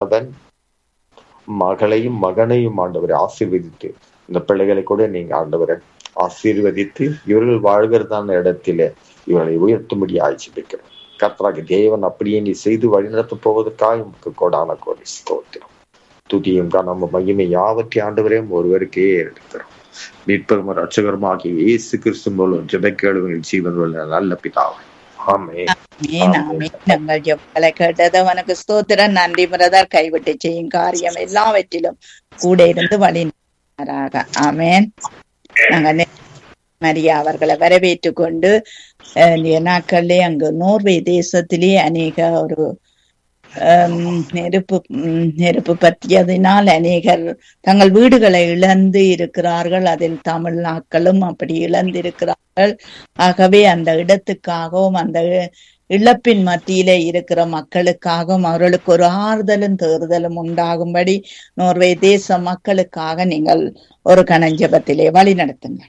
கணவன் மகளையும் மகனையும் ஆண்டவரை ஆசீர்வதித்து இந்த பிள்ளைகளை கூட நீங்க ஆண்டவரை ஆசீர்வதித்து இவர்கள் வாழ்கிறதான இடத்திலே இவர்களை உயர்த்தும்படி ஆய்ச்சிப்பிக்கிறோம் கர்த்தராக தேவன் அப்படியே நீ செய்து வழிநடத்த போவதற்காக உமக்கு கொடான கோரி ஸ்தோத்திரம் துதியும் நம்ம மகிமை யாவற்றை ஆண்டவரையும் ஒருவருக்கே எடுக்கிறோம் மீட்பெரும் ரட்சகரும் ஆகிய இயேசு கிறிஸ்து மூலம் ஜெபக்கேடுகளின் ஜீவன் உள்ள நல்ல பிதாவை ஆமே ஆமென், ஆமென். நாங்கள் ஜெபங்களை கேட்டது உனக்கு ஸ்தோத்திரம் நன்றி பிரதர் கைவிட்டு செய்யும் காரியம் எல்லாவற்றிலும் கூட இருந்து வழி நடத்துவாராக. ஆமென் நாங்க நே- மரியா அவர்களை வரவேற்று கொண்டு அஹ், இந்த நாட்களிலே அங்கு நோர்வே தேசத்திலே அநேக ஒரு ஹம், நெருப்பு ம், நெருப்பு பற்றியதினால் அநேகர் தங்கள் வீடுகளை இழந்து இருக்கிறார்கள் அதில் தமிழ்நாட்களும் அப்படி இழந்திருக்கிறார்கள் ஆகவே அந்த இடத்துக்காகவும் அந்த இழப்பின் மத்தியிலே இருக்கிற மக்களுக்காகவும் அவர்களுக்கு ஒரு ஆறுதலும் தேறுதலும் உண்டாகும்படி நோர்வே தேச மக்களுக்காக நீங்கள் ஒரு கணஞ்சபத்திலே வழி நடத்துங்க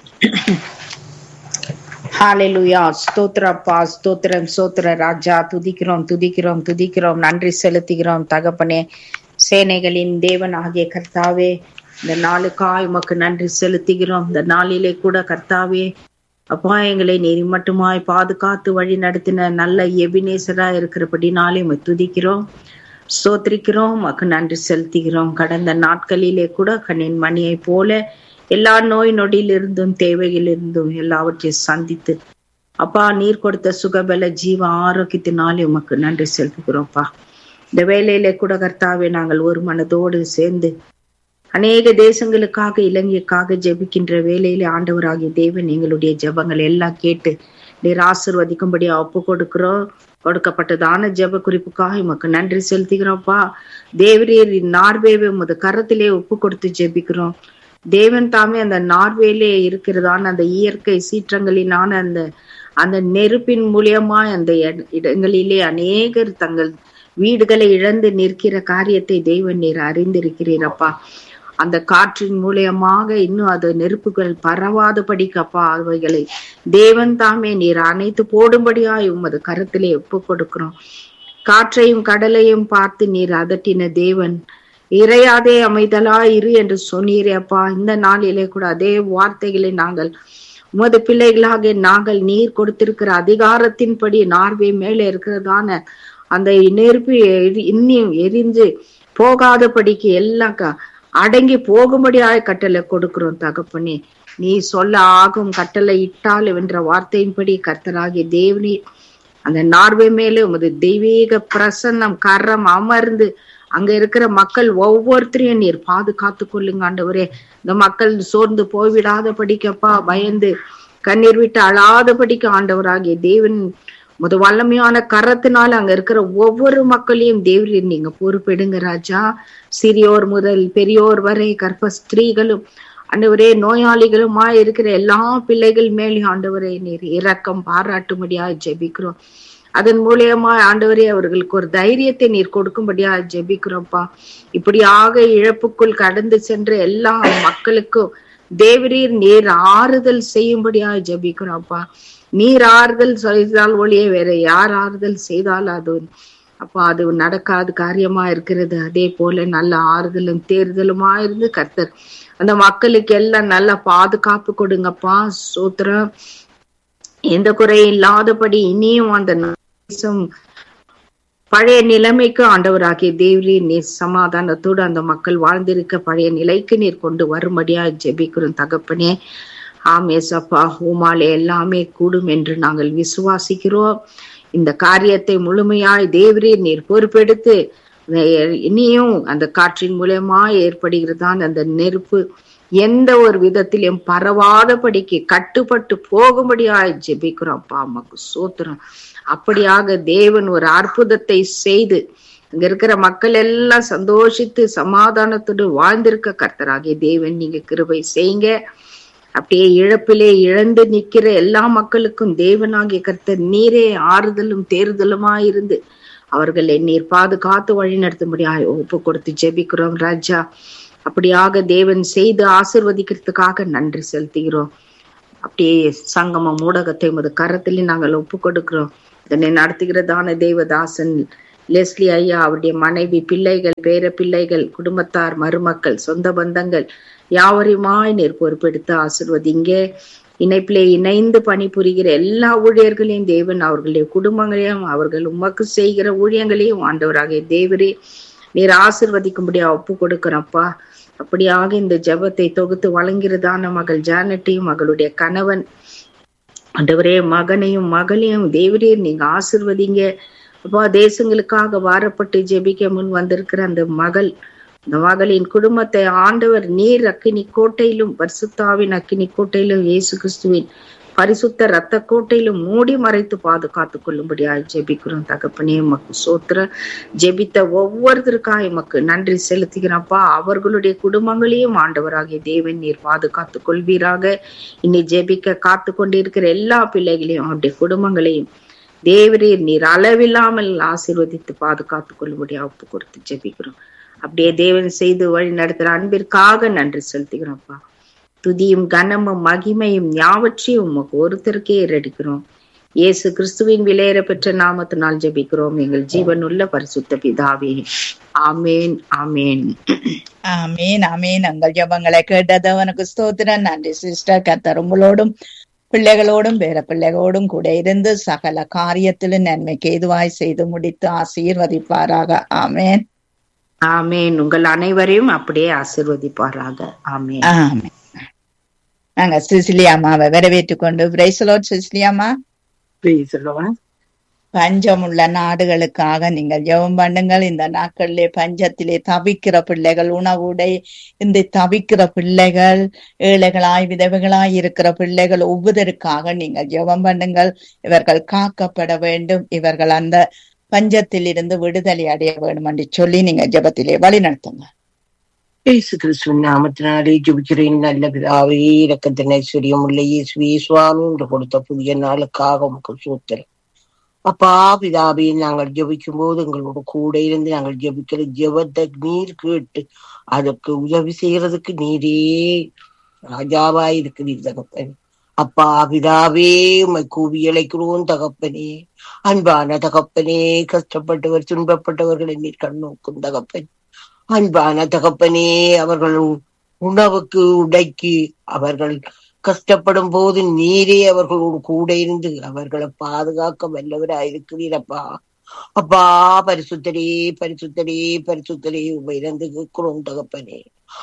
ஹalleluya ஸ்தோத்திரப்பா ஸ்தோத்திரம் ஸ்தோத்திர ராஜா துதிக்கிறோம் துதிக்கிறோம் துதிக்கிறோம் நன்றி செலுத்துகிறோம் தகப்பனே சேனைகளின் தேவன் ஆகிய கர்த்தாவே இந்த நாளுக்காய் உமக்கு நன்றி செலுத்துகிறோம் இந்த நாளிலே கூட கர்த்தாவே அப்பா எங்களை நீர் மட்டுமாய் பாதுகாத்து வழி நடத்தின நல்ல எபினேசரா இருக்கிறபடினாலே உம்மை துதிக்கிறோம் ஸ்தோத்திரிக்கிறோம் உமக்கு நன்றி செலுத்துகிறோம் கடந்த நாட்களிலே கூட கண்ணின் மணியை போல எல்லா நோய் நொடியிலிருந்தும் தேவையிலிருந்தும் எல்லாவற்றையும் சந்தித்து அப்பா நீர் கொடுத்த சுகபல ஜீவ ஆரோக்கியத்தினாலே உமக்கு நன்றி செலுத்துகிறோம்ப்பா இந்த வேலையில கூட கர்த்தாவே நாங்கள் ஒரு மனதோடு சேர்ந்து அநேக தேசங்களுக்காக இலங்கைக்காக ஜெபிக்கின்ற வேலையில ஆண்டவராகிய தேவன் எங்களுடைய ஜெபங்கள் எல்லாம் கேட்டு நீர் ஆசிர்வதிக்கும்படியா ஒப்பு கொடுக்கிறோம் கொடுக்கப்பட்டதான ஜெப குறிப்புக்காக உமக்கு நன்றி செலுத்துகிறோம்ப்பா தேவரீர் நார்வேவை உமது கரத்திலே ஒப்பு கொடுத்து ஜெபிக்கிறோம் தேவன் தாமே அந்த நார்வேலே இருக்கிறதான அந்த இயற்கை சீற்றங்களினான அந்த அந்த நெருப்பின் மூலியமா அந்த இட- இடங்களிலே அநேகர் தங்கள் வீடுகளை இழந்து நிற்கிற காரியத்தை தேவன் நீர் அறிந்திருக்கிறீரப்பா அந்த காற்றின் மூலியமாக இன்னும் அது நெருப்புகள் பரவாதபடிக்கப்பா அவைகளை தேவன் தாமே நீர் அணைத்து போடும்படியாய் உமது கருத்திலே ஒப்பு கொடுக்கிறோம் காற்றையும் கடலையும் பார்த்து நீர் அதட்டின தேவன் இறையாதே அமைதலா இரு என்று சொன்னீரே அப்பா இந்த நாளிலே கூட அதே வார்த்தைகளை நாங்கள் உமது பிள்ளைகளாக நாங்கள் நீர் கொடுத்திருக்கிற அதிகாரத்தின்படி நார்வே மேலே இருக்கிறதான அந்த நெருப்பு எரி- இன்னும் எரிந்து போகாதபடிக்கு எல்லாம் க- அடங்கி போகும்படியாய் கட்டளை கொடுக்கிறோம் தகப்பனே நீ சொல்ல ஆகும் கட்டளை இட்டால் என்ற வார்த்தையின்படி கர்த்தராகிய தேவனே அந்த நார்வே மேலே உமது தெய்வீக பிரசன்னம் கரம் அமர்ந்து அங்க இருக்கிற மக்கள் ஒவ்வொருத்தரையும் நீர் பாதுகாத்து கொள்ளுங்க ஆண்டவரே இந்த மக்கள் சோர்ந்து போய்விடாத படிக்கப்பா பயந்து கண்ணீர் விட்டு அழாத படிக்க ஆண்டவராகிய தேவன் முத வல்லமையான கரத்தினால அங்க இருக்கிற ஒவ்வொரு மக்களையும் தேவரின் நீங்க பொறுப்பெடுங்க ராஜா சிறியோர் முதல் பெரியோர் வரை கர்ப்ப ஸ்திரீகளும் ஆண்டவரே நோயாளிகளுமா இருக்கிற எல்லா பிள்ளைகள் மேலேயும் ஆண்டவரே நீர் இரக்கம் பாராட்டும்படியா ஜெபிக்கிறோம் அதன் மூலியமா ஆண்டவரே அவர்களுக்கு ஒரு தைரியத்தை நீர் கொடுக்கும்படியா ஜெபிக்கிறோம்ப்பா இப்படியாக இழப்புக்குள் கடந்து சென்ற எல்லா மக்களுக்கும் தேவரீர் நீர் ஆறுதல் செய்யும்படியா ஜெபிக்கிறோம்ப்பா நீர் ஆறுதல் செய்தால் ஒழிய வேற யார் ஆறுதல் செய்தால் அது அப்பா அது நடக்காத காரியமா இருக்கிறது அதே போல நல்ல ஆறுதலும் தேர்தலுமா இருந்து கர்த்தர் அந்த மக்களுக்கு எல்லாம் நல்ல பாதுகாப்பு கொடுங்கப்பா சூத்திரம் எந்த குறையும் இல்லாதபடி இனியும் அந்த தேசம் பழைய நிலைமைக்கு ஆண்டவராகிய தேவரே நீர் சமாதானத்தோடு அந்த மக்கள் வாழ்ந்திருக்க பழைய நிலைக்கு நீர் கொண்டு வரும்படியா ஜெபிக்கிறோம் தகப்பனே ஆமேசப்பா உமாலே எல்லாமே கூடும் என்று நாங்கள் விசுவாசிக்கிறோம் இந்த காரியத்தை முழுமையாய் தேவரீர் நீர் பொறுப்பெடுத்து இனியும் அந்த காற்றின் மூலயமா ஏற்படுகிறதான் அந்த நெருப்பு எந்த ஒரு விதத்திலும் பரவாதபடிக்கு கட்டுப்பட்டு போகும்படியாய் ஜெபிக்கிறோம் அப்பா அம்மாக்கு சோத்திரம் அப்படியாக தேவன் ஒரு அற்புதத்தை செய்து அங்க இருக்கிற மக்கள் எல்லாம் சந்தோஷித்து சமாதானத்தோடு வாழ்ந்திருக்க கர்த்தராகிய தேவன் நீங்க கிருபை செய்யுங்க அப்படியே இழப்பிலே இழந்து நிக்கிற எல்லா மக்களுக்கும் தேவனாகிய கர்த்தர் நீரே ஆறுதலும் தேறுதலுமா இருந்து அவர்களை நீர் பாதுகாத்து வழி நடத்தும்படியா ஒப்பு கொடுத்து ஜெபிக்கிறோம் ராஜா அப்படியாக தேவன் செய்து ஆசிர்வதிக்கிறதுக்காக நன்றி செலுத்துகிறோம் அப்படியே சங்கமம் ஊடகத்தை உமது கரத்தில் நாங்கள் ஒப்பு கொடுக்கிறோம் இதனை நடத்துகிறதான தேவதாசன் லெஸ்லி ஐயா அவருடைய மனைவி பிள்ளைகள் பேர பிள்ளைகள் குடும்பத்தார் மருமக்கள் சொந்த பந்தங்கள் யாவரையுமாய் நீர் பொறுப்பெடுத்து ஆசிர்வதிங்க இணைப்பிலே இணைந்து பணிபுரிகிற எல்லா ஊழியர்களையும் தேவன் அவர்களுடைய குடும்பங்களையும் அவர்கள் உமக்கு செய்கிற ஊழியங்களையும் ஆண்டவராக தேவரே நீர் ஆசிர்வதிக்கும்படி ஒப்பு கொடுக்கிறப்பா அப்படியாக இந்த ஜெபத்தை தொகுத்து வழங்கிறதான மகள் ஜானட்டையும் மகளுடைய கணவன் ஆண்டவரே மகனையும் மகளையும் தேவரீர் நீங்க ஆசிர்வதிங்க அப்பா தேசங்களுக்காக வாரப்பட்டு ஜெபிக்க முன் வந்திருக்கிற அந்த மகள் அந்த மகளின் குடும்பத்தை ஆண்டவர் நீர் அக்கினி கோட்டையிலும் பரிசுத்தாவின் அக்கினி கோட்டையிலும் இயேசு கிறிஸ்துவின் பரிசுத்த ரத்த கோட்டையிலும் மூடி மறைத்து பாதுகாத்துக் கொள்ளும்படியாய் ஜெபிக்கிறோம் தகப்பனே மக்கு சோத்திர ஜெபித்த ஒவ்வொருத்தருக்காக எமக்கு நன்றி செலுத்துகிறப்பா அவர்களுடைய குடும்பங்களையும் ஆண்டவராகிய தேவன் நீர் பாதுகாத்துக் கொள்வீராக இனி ஜெபிக்க காத்து கொண்டிருக்கிற எல்லா பிள்ளைகளையும் அவருடைய குடும்பங்களையும் தேவரீர் நீர் அளவில்லாமல் ஆசீர்வதித்து பாதுகாத்துக் கொள்ளும்படியா ஒப்பு கொடுத்து ஜெபிக்கிறோம் அப்படியே தேவன் செய்து வழி நடத்துற அன்பிற்காக நன்றி செலுத்துகிறோம்ப்பா துதியும் கனமும் மகிமையும் யாவற்றையும் உமக்கு ஒருத்தருக்கே ஏறடிக்கிறோம் இயேசு கிறிஸ்துவின் விலையேற பெற்ற நாமத்தினால் ஜெபிக்கிறோம் எங்கள் ஜீவனுள்ள பரிசுத்த பிதாவே ஆமேன் ஆமேன் ஆமீன் ஆமீன் உங்கள் ஜபங்களை கேட்டதவனுக்கு ஸ்தோத்திரம் நன்றி சிஸ்டர் கத்தர் உங்களோடும் பிள்ளைகளோடும் பேர பிள்ளைகளோடும் கூட இருந்து சகல காரியத்திலும் நன்மைக்கு ஏதுவாய் செய்து முடித்து ஆசீர்வதிப்பாராக ஆமேன் ஆமேன் உங்கள் அனைவரையும் அப்படியே ஆசிர்வதிப்பாராக ஆமேன் ஆமேன் நாங்க சிசிலி அம்மாவை வரவேற்றுக் கொண்டு பிரைசலோட் சிசிலி அம்மா பஞ்சமுள்ள நாடுகளுக்காக நீங்கள் ஜெபம் பண்ணுங்கள் இந்த நாட்களிலே பஞ்சத்திலே தவிக்கிற பிள்ளைகள் உணவுடை இந்த தவிக்கிற பிள்ளைகள் ஏழைகளாய் விதவைகளாய் இருக்கிற பிள்ளைகள் ஒவ்வொருவருக்காக நீங்கள் ஜெபம் பண்ணுங்கள் இவர்கள் காக்கப்பட வேண்டும் இவர்கள் அந்த பஞ்சத்தில் இருந்து விடுதலை அடைய வேண்டும் என்று சொல்லி நீங்க ஜெபத்திலே வழி நடத்துங்க இயேசு கிறிஸ்துவின் நாமத்தினாலே ஜெபிக்கிறேன் நல்ல பிதாவே இரக்கத்தின் ஐஸ்வர்யம் உள்ள இயேசுவே சுவாமி என்று கொடுத்த புதிய நாளுக்காக உமக்கு சூத்திரம் அப்பா பிதாவே நாங்கள் ஜெபிக்கும் போது எங்களோட கூட இருந்து நாங்கள் ஜெபிக்கிற ஜெபத்தை நீர் கேட்டு அதற்கு உதவி செய்யறதுக்கு நீரே ராஜாவாய் இருக்கிறீர் தகப்பன் அப்பா பிதாவே உமை கூவி இழைக்கிறோம் தகப்பனே அன்பான தகப்பனே கஷ்டப்பட்டவர் துன்பப்பட்டவர்களை நீர் கண்ணோக்கும் தகப்பன் அன்பான தகப்பனே அவர்கள் உணவுக்கு உடைக்கு அவர்கள் கஷ்டப்படும் போது நீரே அவர்களோடு கூட இருந்து அவர்களை பாதுகாக்க வல்லவராயிருக்கிறீரப்பா அப்பா பரிசுத்தரே பரிசுத்தரே பரிசுத்தரே உபயிருந்து கேட்கிறோம் தகப்பனே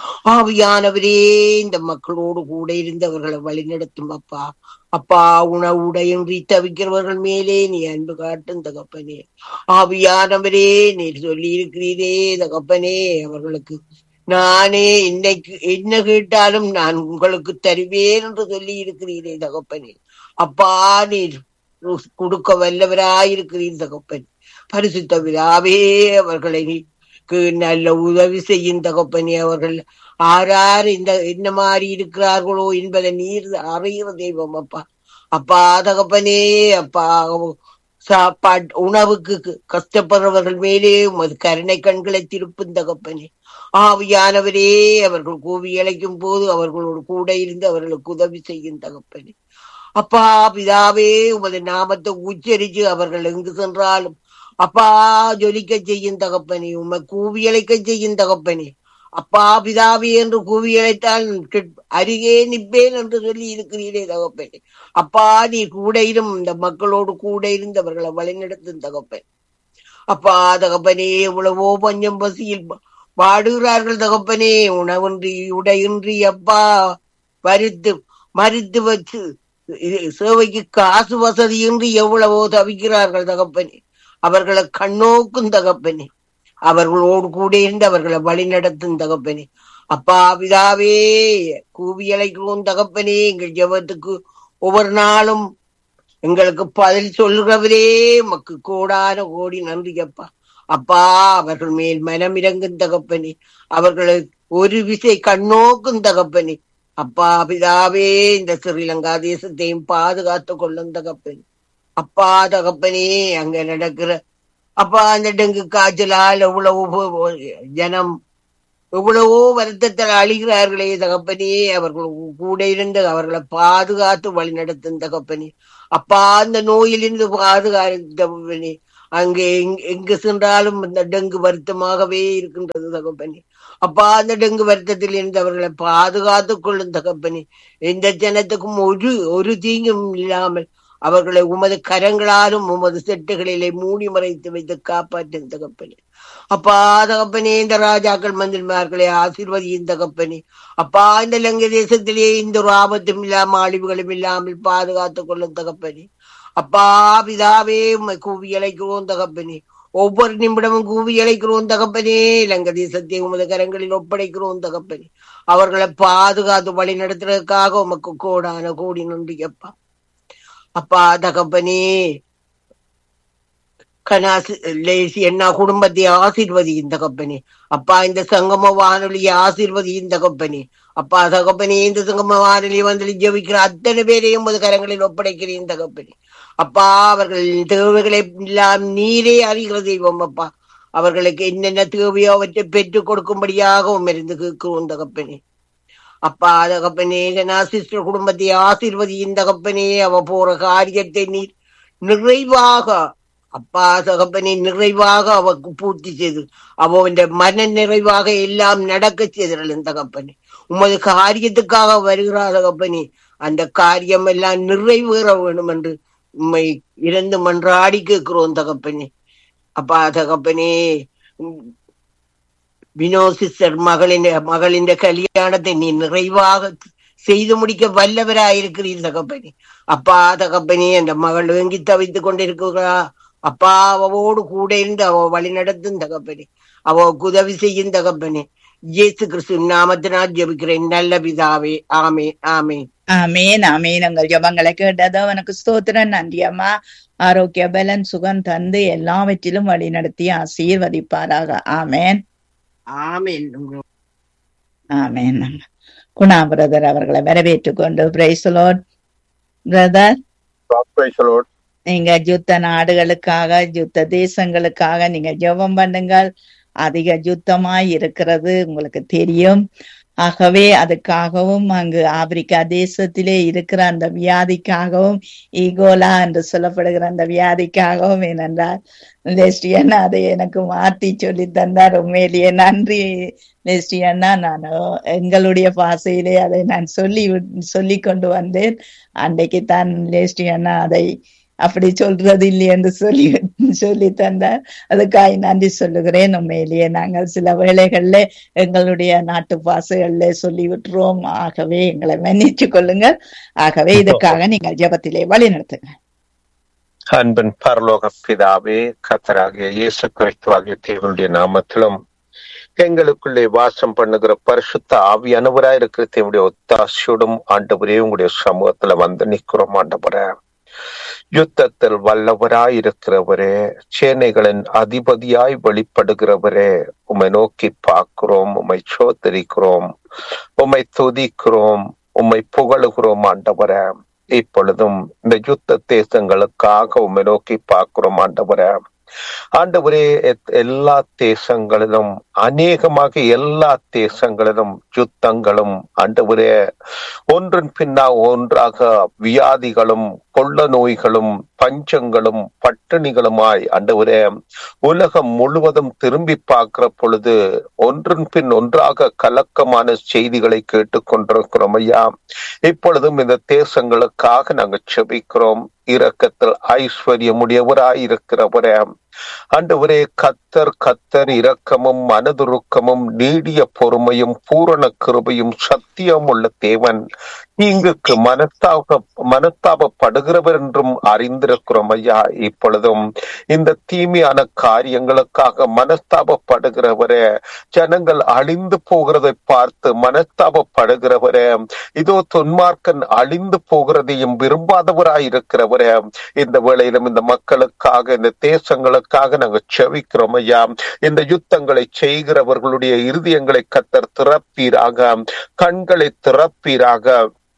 ஆவியானவரே இந்த மக்களோடு கூட இருந்து அவர்களை வழிநடத்தும் அப்பா அப்பா உணவுடையின்றி தவிக்கிறவர்கள் மேலே நீ அன்பு காட்டும் தகப்பனே ஆவியானவரே நீர் சொல்லி இருக்கிறீரே தகப்பனே அவர்களுக்கு நானே இன்னைக்கு என்ன கேட்டாலும் நான் உங்களுக்கு தருவேன் என்று சொல்லி இருக்கிறீரே தகப்பனே அப்பா நீர் கொடுக்க வல்லவராயிருக்கிறீர் தகப்பன் பரிசுத்த விழாவே அவர்களை நல்ல உதவி செய்யும் தகப்பனே அவர்கள் ஆறார் இந்த என்ன மாதிரி இருக்கிறார்களோ என்பதை நீர் அறிகிற தெய்வம் அப்பா அப்பா தகப்பனே அப்பா சாப்பாட்டு உணவுக்கு கஷ்டப்படுறவர்கள் மேலே உமது கருணை கண்களை திருப்பும் தகப்பனே ஆவியானவரே அவர்கள் கூவி இழைக்கும் போது அவர்களோடு கூட இருந்து அவர்களுக்கு உதவி செய்யும் தகப்பனே அப்பா பிதாவே உமது நாமத்தை உச்சரிச்சு அவர்கள் எங்கு சென்றாலும் அப்பா ஜொலிக்க செய்யும் தகப்பனே உமை கூவி இழைக்க செய்யும் தகப்பனே அப்பா பிதாவி என்று கூவி அழைத்தால் அருகே நிற்பேன் என்று சொல்லி இருக்கிறீரே தகப்பனே அப்பா நீ கூட இரும் இந்த மக்களோடு கூட இருந்து அவர்களை வழிநடத்தும் தகப்பன் அப்பா தகப்பனே இவ்வளவோ பஞ்சம் பசியில் பாடுகிறார்கள் தகப்பனே உணவின்றி உடையின்றி அப்பா மறித்து மறித்து வச்சு சேவைக்கு காசு வசதியின்றி எவ்வளவோ தவிக்கிறார்கள் தகப்பனே அவர்களை கண்ணோக்கும் தகப்பனே அவர்களோடு கூட இருந்து அவர்களை வழி நடத்தும் தகப்பனே அப்பா பிதாவே கூவி அழைக்கிறோம் தகப்பனே எங்கள் ஜபத்துக்கு ஒவ்வொரு நாளும் எங்களுக்கு பதில் சொல்லுகிறவரே மக்கு கோடான கோடி நன்றி அப்பா அப்பா அவர்கள் மேல் மனம் இறங்கும் தகப்பனே அவர்களை ஒரு விசை கண்ணோக்கும் தகப்பனே அப்பா பிதாவே இந்த ஸ்ரீலங்கா தேசத்தையும் பாதுகாத்து கொள்ளும் தகப்பனே அப்பா தகப்பனே அங்க நடக்கிற அப்பா அந்த டெங்கு காய்ச்சலால் எவ்வளவு ஜனம் எவ்வளவோ வருத்தத்தில் அழிகிறார்களே தகப்பனே அவர்கள் கூட இருந்து அவர்களை பாதுகாத்து வழி நடத்தும் தகப்பனே அப்பா அந்த நோயிலிருந்து பாதுகாத்தவனே அங்கே எங்க- எங்கு சென்றாலும் இந்த டெங்கு வருத்தமாகவே இருக்கின்றது தகப்பனே அப்பா அந்த டெங்கு வருத்தத்தில் இருந்து அவர்களை பாதுகாத்துக் கொள்ளும் தகப்பனே எந்த ஜனத்துக்கும் ஒரு ஒரு தீங்கும் இல்லாமல் அவர்களை உமது கரங்களாலும் உமது செட்டுகளிலே மூடி மறைத்து வைத்து காப்பாற்றும் தகப்பனே அப்பா தகப்பனே இந்த ராஜாக்கள் மந்திரிமார்களை ஆசீர்வதியும் தகப்பனே அப்பா இந்த லங்கை தேசத்திலே இந்த ஒரு ஆபத்தும் இல்லாமல் அழிவுகளும் இல்லாமல் பாதுகாத்துக் கொள்ளும் தகப்பனே அப்பா பிதாவே உம்மை கூவி அழைக்கிறோம் தகப்பனே ஒவ்வொரு நிமிடமும் கூவி அழைக்கிறோம் தகப்பனே இலங்கை தேசத்தை உமது கரங்களில் ஒப்படைக்கிறோம் தகப்பனே அவர்களை பாதுகாத்து வழி நடத்துறதுக்காக உமக்கு கோடான கோடி நன்றி அப்பா அப்பா தகப்பனே கனாசு லேசி என்ன குடும்பத்தை ஆசீர்வதியும் தகப்பனே அப்பா இந்த சங்கம வானொலியை ஆசீர்வதியும் தகப்பனே அப்பா தகப்பனே இந்த சங்கம வானொலி வந்து ஜெபிக்கிற அத்தனை பேரையும் உமது கரங்களில் ஒப்படைக்கிறேன் தகப்பனே அப்பா அவர்கள் தேவைகளை எல்லாம் நீரே அறிகிற தெய்வம் அப்பா அவர்களுக்கு என்னென்ன தேவையோ அவற்றை பெற்றுக் கொடுக்கும்படியாகவும் இருந்து கேட்கிறோம் தகப்பனே அப்பா தகப்பனே ஜனா சிஸ்டர் குடும்பத்தை ஆசீர்வதியின் தகப்பனே அவ போற காரியத்தை நீர் நிறைவாக அப்பா தகப்பனே நிறைவாக அவக்கு பூர்த்தி செய்து அவന്റെ மன நிறைவாக எல்லாம் நடக்க செய்திருளும் தகப்பனே உமது காரியத்துக்காக வருகிறா தகப்பனே அந்த காரியம் எல்லாம் நிறைவேற வேணும் என்று உம்மை இறந்து மன்றாடி கேட்கிறோம் தகப்பனே அப்பா தகப்பனே உம், வினோ சிஸ்டர் மகளின் மகளின் கல்யாணத்தை நீ நிறைவாக செய்து முடிக்க வல்லவராயிருக்கிறீர் தகப்பனே அப்பா தகப்பனே அந்த மகள் வேங்கி தவித்துக் கொண்டிருக்கிறா அப்பா அவவோடு கூட இருந்து அவ வழி நடத்தும் தகப்பனே அவ உதவி செய்யும் தகப்பனே இயேசு கிறிஸ்து நாமத்தினால் ஜெபிக்கிறேன் நல்ல பிதாவே ஆமே ஆமே ஆமேன் ஆமேன் உங்கள் ஜபங்களை கேட்டது அவனுக்கு ஸ்தோத்திரம் நன்றி அம்மா ஆரோக்கிய பலன் சுகம் தந்து எல்லாவற்றிலும் வழி நடத்தி ஆசீர்வதிப்பாராக ஆமேன் ஆமேன் உங்க- ஆமேன் குணா பிரதர் அவர்களை வரவேற்றுக் கொண்டு praise the Lord brother Praise the Lord. நீங்க யுத்த நாடுகளுக்காக யுத்த தேசங்களுக்காக நீங்க ஜெபம் பண்ணுங்கள் அதிக யுத்தமாய் இருக்கிறது உங்களுக்கு தெரியும் ஆகவே அதுக்காகவும் அங்கு ஆப்பிரிக்கா தேசத்திலே இருக்கிற அந்த வியாதிக்காகவும் ஈகோலா என்று சொல்லப்படுகிற அந்த வியாதிக்காகவும் ஏனென்றால் லெஸ்டியன்னா அதை எனக்கு மாத்தி சொல்லி தந்தார் உண்மையிலேயே நன்றி லெஸ்டியன்னா நான் எங்களுடைய பாசையிலே அதை நான் சொல்லி சொல்லி கொண்டு வந்தேன் அன்றைக்கு தான் லேஸ்டியன்னா அதை அப்படி சொல்றது இல்லை என்று சொல்லி சொல்லி தந்தார் அதுக்காக நன்றி சொல்லுகிறேன் உண்மையிலேயே நாங்கள் சில வேளைகள்ல எங்களுடைய நாட்டு பாசைகள்ல சொல்லி விட்டுறோம் ஆகவே எங்களை மன்னிச்சு கொள்ளுங்கள் ஆகவே இதுக்காக நீங்கள் ஜெபத்திலே வழி நடத்துங்க அன்பின் பரலோக பிதாவே கத்தராகிய இயேசு கிறிஸ்துவாகிய தேவனுடைய நாமத்திலும் எங்களுக்குள்ளே வாசம் பண்ணுகிற பரிசுத்த ஆவியானவராய் இருக்கிற தேவனுடைய ஒத்தாசியோடும் ஆண்டவரே உங்களுடைய சமூகத்துல வந்து நிற்கிறோம் ஆண்டவரே யுத்தத்தில் வல்லவராய் இருக்கிறவரே சேனைகளின் அதிபதியாய் வெளிப்படுகிறவரே உம்மை நோக்கி பார்க்கிறோம் உம்மை சோதரிக்கிறோம் உம்மை துதிக்கிறோம் உம்மை புகழுகிறோம் ஆண்டவரே இப்பொழுதும் இந்த யுத்த தேசங்களுக்காக உம்மை நோக்கி பார்க்கிறோம் ஆண்டவரே ஆண்டவரே எத்- எல்லா தேசங்களிலும் அநேகமாக எல்லா தேசங்களிலும் யுத்தங்களும் ஆண்டவரே ஒன்றின் பின்னா ஒன்றாக வியாதிகளும் கொள்ள நோய்களும் பஞ்சங்களும் பட்டினிகளுமாய் ஆண்டவரே உலகம் முழுவதும் திரும்பி பார்க்கிற பொழுது ஒன்றின் பின் ஒன்றாக கலக்கமான செய்திகளை கேட்டுக்கொண்டிருக்கிறோம் ஐயா இப்பொழுதும் இந்த தேசங்களுக்காக நாங்கள் செபிக்கிறோம் இரக்கத்தில் ஐஸ்வர்யமுடையவராய் இருக்கிறவரே ஆண்டவரே கத்தர் கத்தர் இரக்கமும் மனதுருக்கமும் நீடிய பொறுமையும் பூரண கிருபையும் சத்தியம் உள்ள தேவன் தீங்குக்கு மனஸ்தாப மனஸ்தாபப்படுகிறவர் என்றும் அறிந்திருக்கிறோம் ஐயா இப்பொழுதும் இந்த தீமையான காரியங்களுக்காக மனஸ்தாபப்படுகிறவரே ஜனங்கள் அழிந்து போகிறதை பார்த்து மனஸ்தாபப்படுகிறவரே இதோ துன்மார்க்கன் அழிந்து போகிறதையும் விரும்பாதவராய் இருக்கிறவரே இந்த வேளையிலும் இந்த மக்களுக்காக இந்த தேசங்களுக்காக நாங்கள் செவிக்கிறோம் ஐயா இந்த யுத்தங்களை செய்கிறவர்களுடைய இருதயங்களை கத்தர் திறப்பீராக கண்களை திறப்பீராக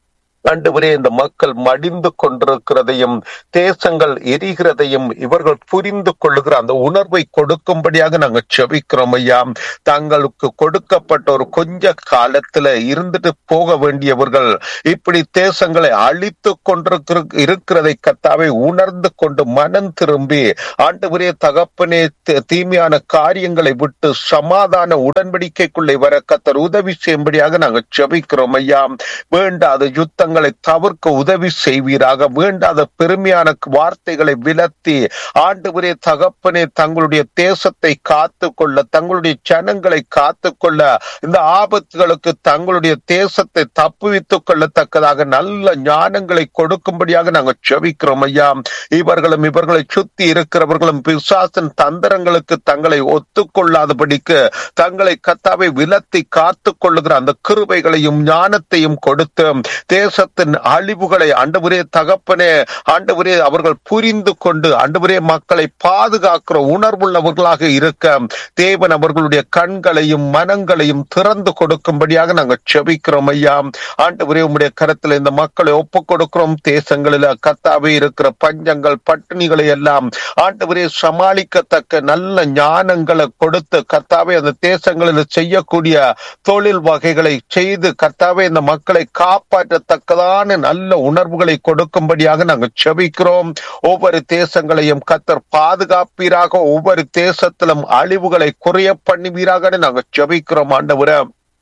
ஆண்டவரே இந்த மக்கள் மடிந்து கொண்டிருக்கிறதையும் தேசங்கள் எரிகிறதையும் இவர்கள் புரிந்து கொள்ளுகிற அந்த உணர்வை கொடுக்கும்படியாக நாங்கள் செபிக்கிறோம் ஐயா தங்களுக்கு கொடுக்கப்பட்ட ஒரு கொஞ்ச காலத்துல இருந்துட்டு போக வேண்டியவர்கள் இப்படி தேசங்களை அழித்து கொண்டிருக்கிற இருக்கிறதை கத்தாவை உணர்ந்து கொண்டு மனம் திரும்பி ஆண்டவரே தகப்பனே தீ- தீமையான காரியங்களை விட்டு சமாதான உடன்படிக்கைக்குள்ளே வர கத்தர் உதவி செய்யும்படியாக நாங்கள் செபிக்கிறோம் ஐயா வேண்டாத யுத்தங்களை தவிர்க்க உதவி செய்வீராக வேண்டாத பெருமையான வார்த்தைகளை விலத்தி ஆண்டவரே தகப்பனே தங்களுடைய தேசத்தை காத்து கொள்ள தங்களுடைய ஜனங்களை காத்து கொள்ள இந்த ஆபத்துகளுக்கு தங்களுடைய தேசத்தை தப்புவித்துக் கொள்ளத்தக்கதாக நல்ல ஞானங்களை கொடுக்கும்படியாக நாங்கள் செபிக்கிறோம் ஐயா இவர்களும் இவர்களை சுத்தி இருக்கிறவர்களும் பிசாசன் தந்திரங்களுக்கு தங்களை ஒத்துக்கொள்ளாதபடிக்கு தங்களை கத்தாவை விலத்தி காத்து கொள்ளுகிற அந்த கிருபைகளையும் ஞானத்தையும் கொடுத்து தேசத்தின் அழிவுகளை ஆண்டவரே தகப்பனே ஆண்டவரே அவர்கள் புரிந்து கொண்டு ஆண்டவரே மக்களை பாதுகாக்கிற உணர்வுள்ளவர்களாக இருக்க தேவன் அவர்களுடைய கண்களையும் மனங்களையும் திறந்து கொடுக்கும்படியாக நாங்கள் செபிக்கிறோம் ஐயா ஆண்டவரே உம்முடைய கரத்தில் இந்த மக்களை ஒப்புக் கொடுக்கிறோம் தேசங்களில் கத்தாவே இருக்கிற பஞ்சங்கள் பட்டினிகளை எல்லாம் ஆண்டவரே சமாளிக்கத்தக்க நல்ல ஞானங்களை கொடுத்து கத்தாவே அந்த தேசங்களில் செய்யக்கூடிய தொழில் வகைகளை செய்து கர்த்தாவே இந்த மக்களை காப்பாற்றத்தக்கதான நல்ல உணர்வுகளை கொடுக்கும்படியாக நாங்கள் செபிக்கிறோம் ஒவ்வொரு தேசங்களையும் கத்தர் பாதுகாப்பீராக ஒவ்வொரு தேசத்திலும் அழிவுகளை குறைய பண்ணுவீராக நாங்கள் செபிக்கிறோம் ஆண்டவரே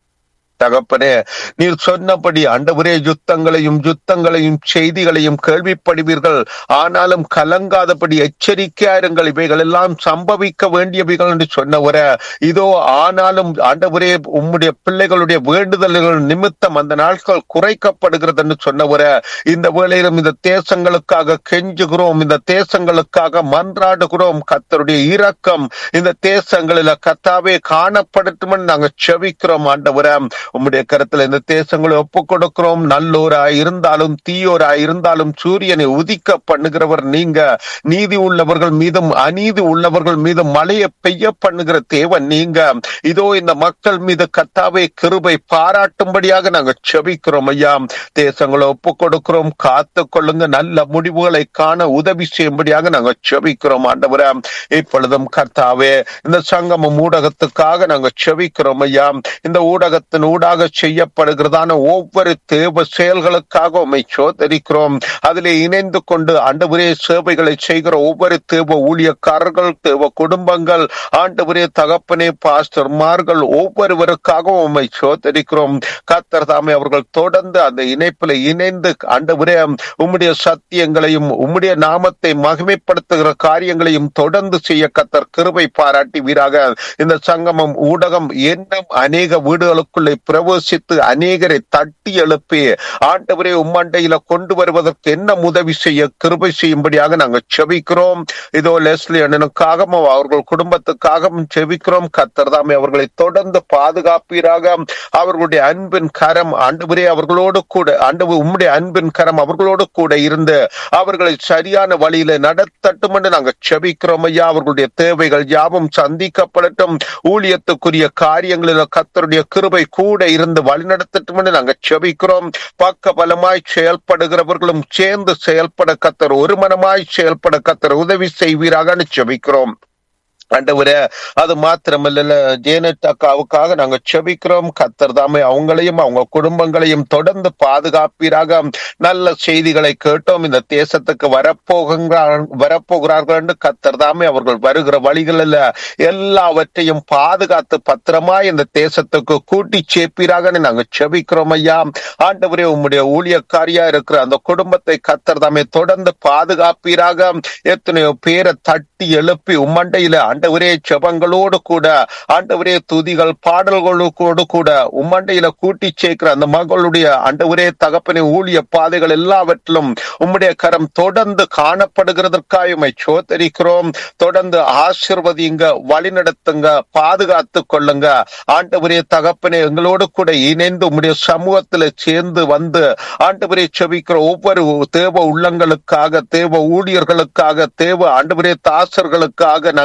தகப்பனே நீர் சொன்னபடி ஆண்டவரே யுத்தங்களையும் யுத்தங்களையும் செய்திகளையும் கேள்விப்படுவீர்கள் ஆனாலும் கலங்காதபடி எச்சரிக்கையா இருங்கள் இவைகள் எல்லாம் சம்பவிக்க வேண்டியவைகள் என்று சொன்னவர இதோ ஆனாலும் ஆண்டவரே உம்முடைய பிள்ளைகளுடைய வேண்டுதல்கள் நிமித்தம் அந்த நாட்கள் குறைக்கப்படுகிறது என்று சொன்னவர இந்த வேளையிலும் இந்த தேசங்களுக்காக கெஞ்சுகிறோம் இந்த தேசங்களுக்காக மன்றாடுகிறோம் கத்தருடைய இரக்கம் இந்த தேசங்களில கத்தாவே காணப்படட்டும் நாங்க செவிக்கிறோம் ஆண்டவர உம்முடைய கருத்துல இந்த தேசங்களை ஒப்புக் கொடுக்கிறோம் நல்லோராய் இருந்தாலும் தீயோராய் இருந்தாலும் சூரியனை உதிக்க பண்ணுகிறவர் நீங்க நீதி உள்ளவர்கள் மீதும் அநீதி உள்ளவர்கள் மீதும் மழையை பெய்ய பண்ணுகிற தேவன் நீங்க இதோ இந்த மக்கள் மீது கத்தாவே கிருபை பாராட்டும்படியாக நாங்க செபிக்கிறோம் ஐயா தேசங்களை ஒப்புக் கொடுக்கிறோம் காத்து கொள்ளுங்க நல்ல முடிவுகளை காண உதவி செய்யும்படியாக நாங்க செபிக்கிறோம் ஆண்டவரே இப்பொழுதும் கர்த்தாவே இந்த சங்கமம் ஊடகத்துக்காக நாங்க செபிக்கிறோம் ஐயா இந்த ஊடகத்தின் ஊடாக செய்யப்படுகிறதான ஒவ்வொரு தேவ செயல்களுக்காக உண்மை சோதரிக்கிறோம் அதிலே இணைந்து கொண்டு ஆண்டவரே சேவைகளை செய்கிற ஒவ்வொரு தேவ ஊழியக்காரர்கள் தேவ குடும்பங்கள் ஆண்டவரே தகப்பனே பாஸ்டர்மார்கள் ஒவ்வொருவருக்காகவும் உண்மை சோதரிக்கிறோம் கத்தர் தாமே அவர்கள் தொடர்ந்து அந்த இணைப்பில் இணைந்து ஆண்டவரே உம்முடைய சத்தியங்களையும் உம்முடைய நாமத்தை மகிமைப்படுத்துகிற காரியங்களையும் தொடர்ந்து செய்ய கத்தர் கிருபை பாராட்டி வீராக இந்த சங்கமம் ஊடகம் இன்னும் அநேக வீடுகளுக்குள்ளே பிரவேசித்து அநேகரை தட்டி எழுப்பி ஆண்டவரே உம்மண்டையில கொண்டு வருவதற்கு என்ன உதவி செய்ய கிருபை செய்யும்படியாக நாங்கள் செபிக்கிறோம் இதோ லெஸ்லி அண்ணனுக்காகவும் அவர்கள் குடும்பத்துக்காகவும் செபிக்கிறோம் கத்தர் தாமே அவர்களை தொடர்ந்து பாதுகாப்பீராக அவர்களுடைய அன்பின் கரம் ஆண்டவரே அவர்களோடு கூட ஆண்டவர் உம்முடைய அன்பின் கரம் அவர்களோடு கூட இருந்து அவர்களை சரியான வழியில நடத்தட்டும் என்று நாங்கள் செபிக்கிறோம் ஐயா அவர்களுடைய தேவைகள் யாவும் சந்திக்கப்படட்டும் ஊழியத்துக்குரிய காரியங்களில் கத்தருடைய கிருபை கூட இருந்து வழிநடத்தட்டும் என்று நாங்கள் செபிக்கிறோம் பக்க பலமாய் செயல்படுகிறவர்களும் சேர்ந்து செயல்பட கத்தர் ஒரு மனமாய் செயல்பட கத்தர் உதவி செய்வீராக செபிக்கிறோம் ஆண்டவரே அது மாத்திரமல்ல ஜேனட் அக்காவுக்காக நாங்க செபிக்கிறோம் கத்தர் தாமே அவங்களையும் அவங்க குடும்பங்களையும் தொடர்ந்து பாதுகாப்பீராக நல்ல செய்திகளை கேட்டோம் இந்த தேசத்துக்கு வரப்போகிறார் வரப்போகிறார்கள் என்று கத்தர் தாமே அவர்கள் வருகிற வழிகளில் எல்லாவற்றையும் பாதுகாத்து பத்திரமா இந்த தேசத்துக்கு கூட்டி சேர்ப்பீராக நாங்க செபிக்கிறோம் ஐயா ஆண்டவரே உம்முடைய ஊழியக்காரியா இருக்கிற அந்த குடும்பத்தை கத்தர் தாமே தொடர்ந்து பாதுகாப்பீராக எத்தனையோ பேரை தட்டி எழுப்பி உம்மண்டையில ஆண்டவரே செபங்களோடு கூட ஆண்டவரே துதிகள் பாடல்களோடு கூட உம்மண்டையில கூட்டி சேர்க்கிற அந்த மகளுடைய ஆண்டவரே தகப்பனை ஊழிய பாதைகள் எல்லாவற்றிலும் உம்முடைய கரம் தொடர்ந்து காணப்படுகிறதற்காக உம்மை சோதரிக்கிறோம் தொடர்ந்து ஆசிர்வதிங்க வழிநடத்துங்க பாதுகாத்து கொள்ளுங்க ஆண்டவரே தகப்பனே எங்களோடு கூட இணைந்து உம்முடைய சமூகத்துல சேர்ந்து வந்து ஆண்டவரே செபிக்கிற ஒவ்வொரு தேவ உள்ளங்களுக்காக தேவ ஊழியர்களுக்காக தேவ ஆண்டவரே தாசர்களுக்காக நாங்க செபி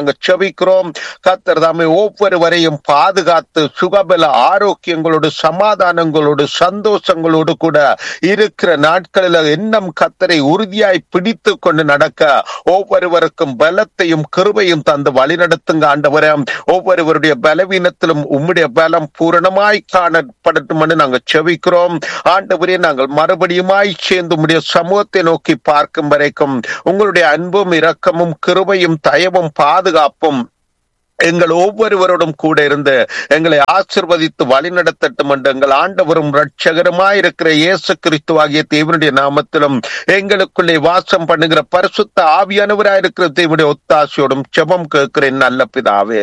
செபிக்கிறோம் கத்தர் தாமே ஒவ்வொருவரையும் பாதுகாத்து சுகபல ஆரோக்கியங்களோடு சமாதானங்களோடு சந்தோஷங்களோடு கூட இருக்கிற நாட்களில் எண்ணம் கத்தரை உறுதியாய் பிடித்து கொண்டு நடக்க ஒவ்வொருவருக்கும் பலத்தையும் கிருபையும் தந்து வழிநடத்துங்க ஆண்டவரே ஒவ்வொருவருடைய பலவீனத்திலும் உம்முடைய பலம் பூரணமாய் காணப்படட்டும் என்று நாங்கள் செவிக்கிறோம் ஆண்டவரே நாங்கள் மறுபடியுமாய் சேர்ந்து உம்முடைய சமூகத்தை நோக்கி பார்க்கும் வரைக்கும் உங்களுடைய அன்பும் இரக்கமும் கிருபையும் தயவும் பாதுகாப்பும் எங்கள் ஒவ்வொருவரோடும் கூட இருந்து எங்களை ஆசிர்வதித்து வழிநடத்தட்டும் என்று எங்கள் ஆண்டவரும் இரட்சகருமாயிருக்கிற இயேசு கிறிஸ்துவாகிய தேவனுடைய நாமத்திலும் எங்களுக்குள்ளே வாசம் பண்ணுகிற பரிசுத்த ஆவியானவராயிருக்கிற தேவனுடைய ஒத்தாசையோடும் செபம் கேட்கிறேன் நல்ல பிதாவே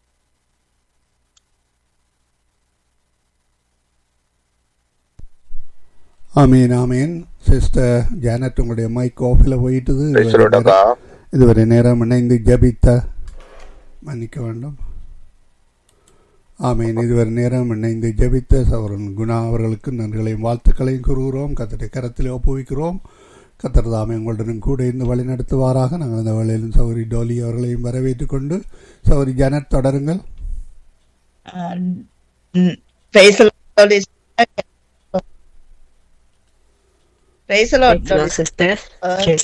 ஆமீன் ஆமீன் சிஸ்டர் ஜானட் உங்களுடைய மைக் ஆஃபில் போயிட்டுது இதுவரை பேசுறோடக்கா நேரம்- இதுவரை நேரம் இணைந்து ஜபித்த மன்னிக்க வேண்டும் ஆமீன் இதுவரை நேரம் இணைந்து ஜபித்த சவரன் குணா அவர்களுக்கு நன்றிகளையும் வாழ்த்துக்களையும் கூறுகிறோம் கத்தரை கரத்தில் ஒப்புவிக்கிறோம் கத்தர் தாமே உங்களுடனும் கூட இருந்து வழி நடத்துவாராக நாங்கள் இந்த வேளையிலும் சௌரி டோலி அவர்களையும் வரவேற்றுக் கொண்டு சௌரி ஜானட் தொடருங்கள் Praise the Lord. Praise the Lord. Sister Okay.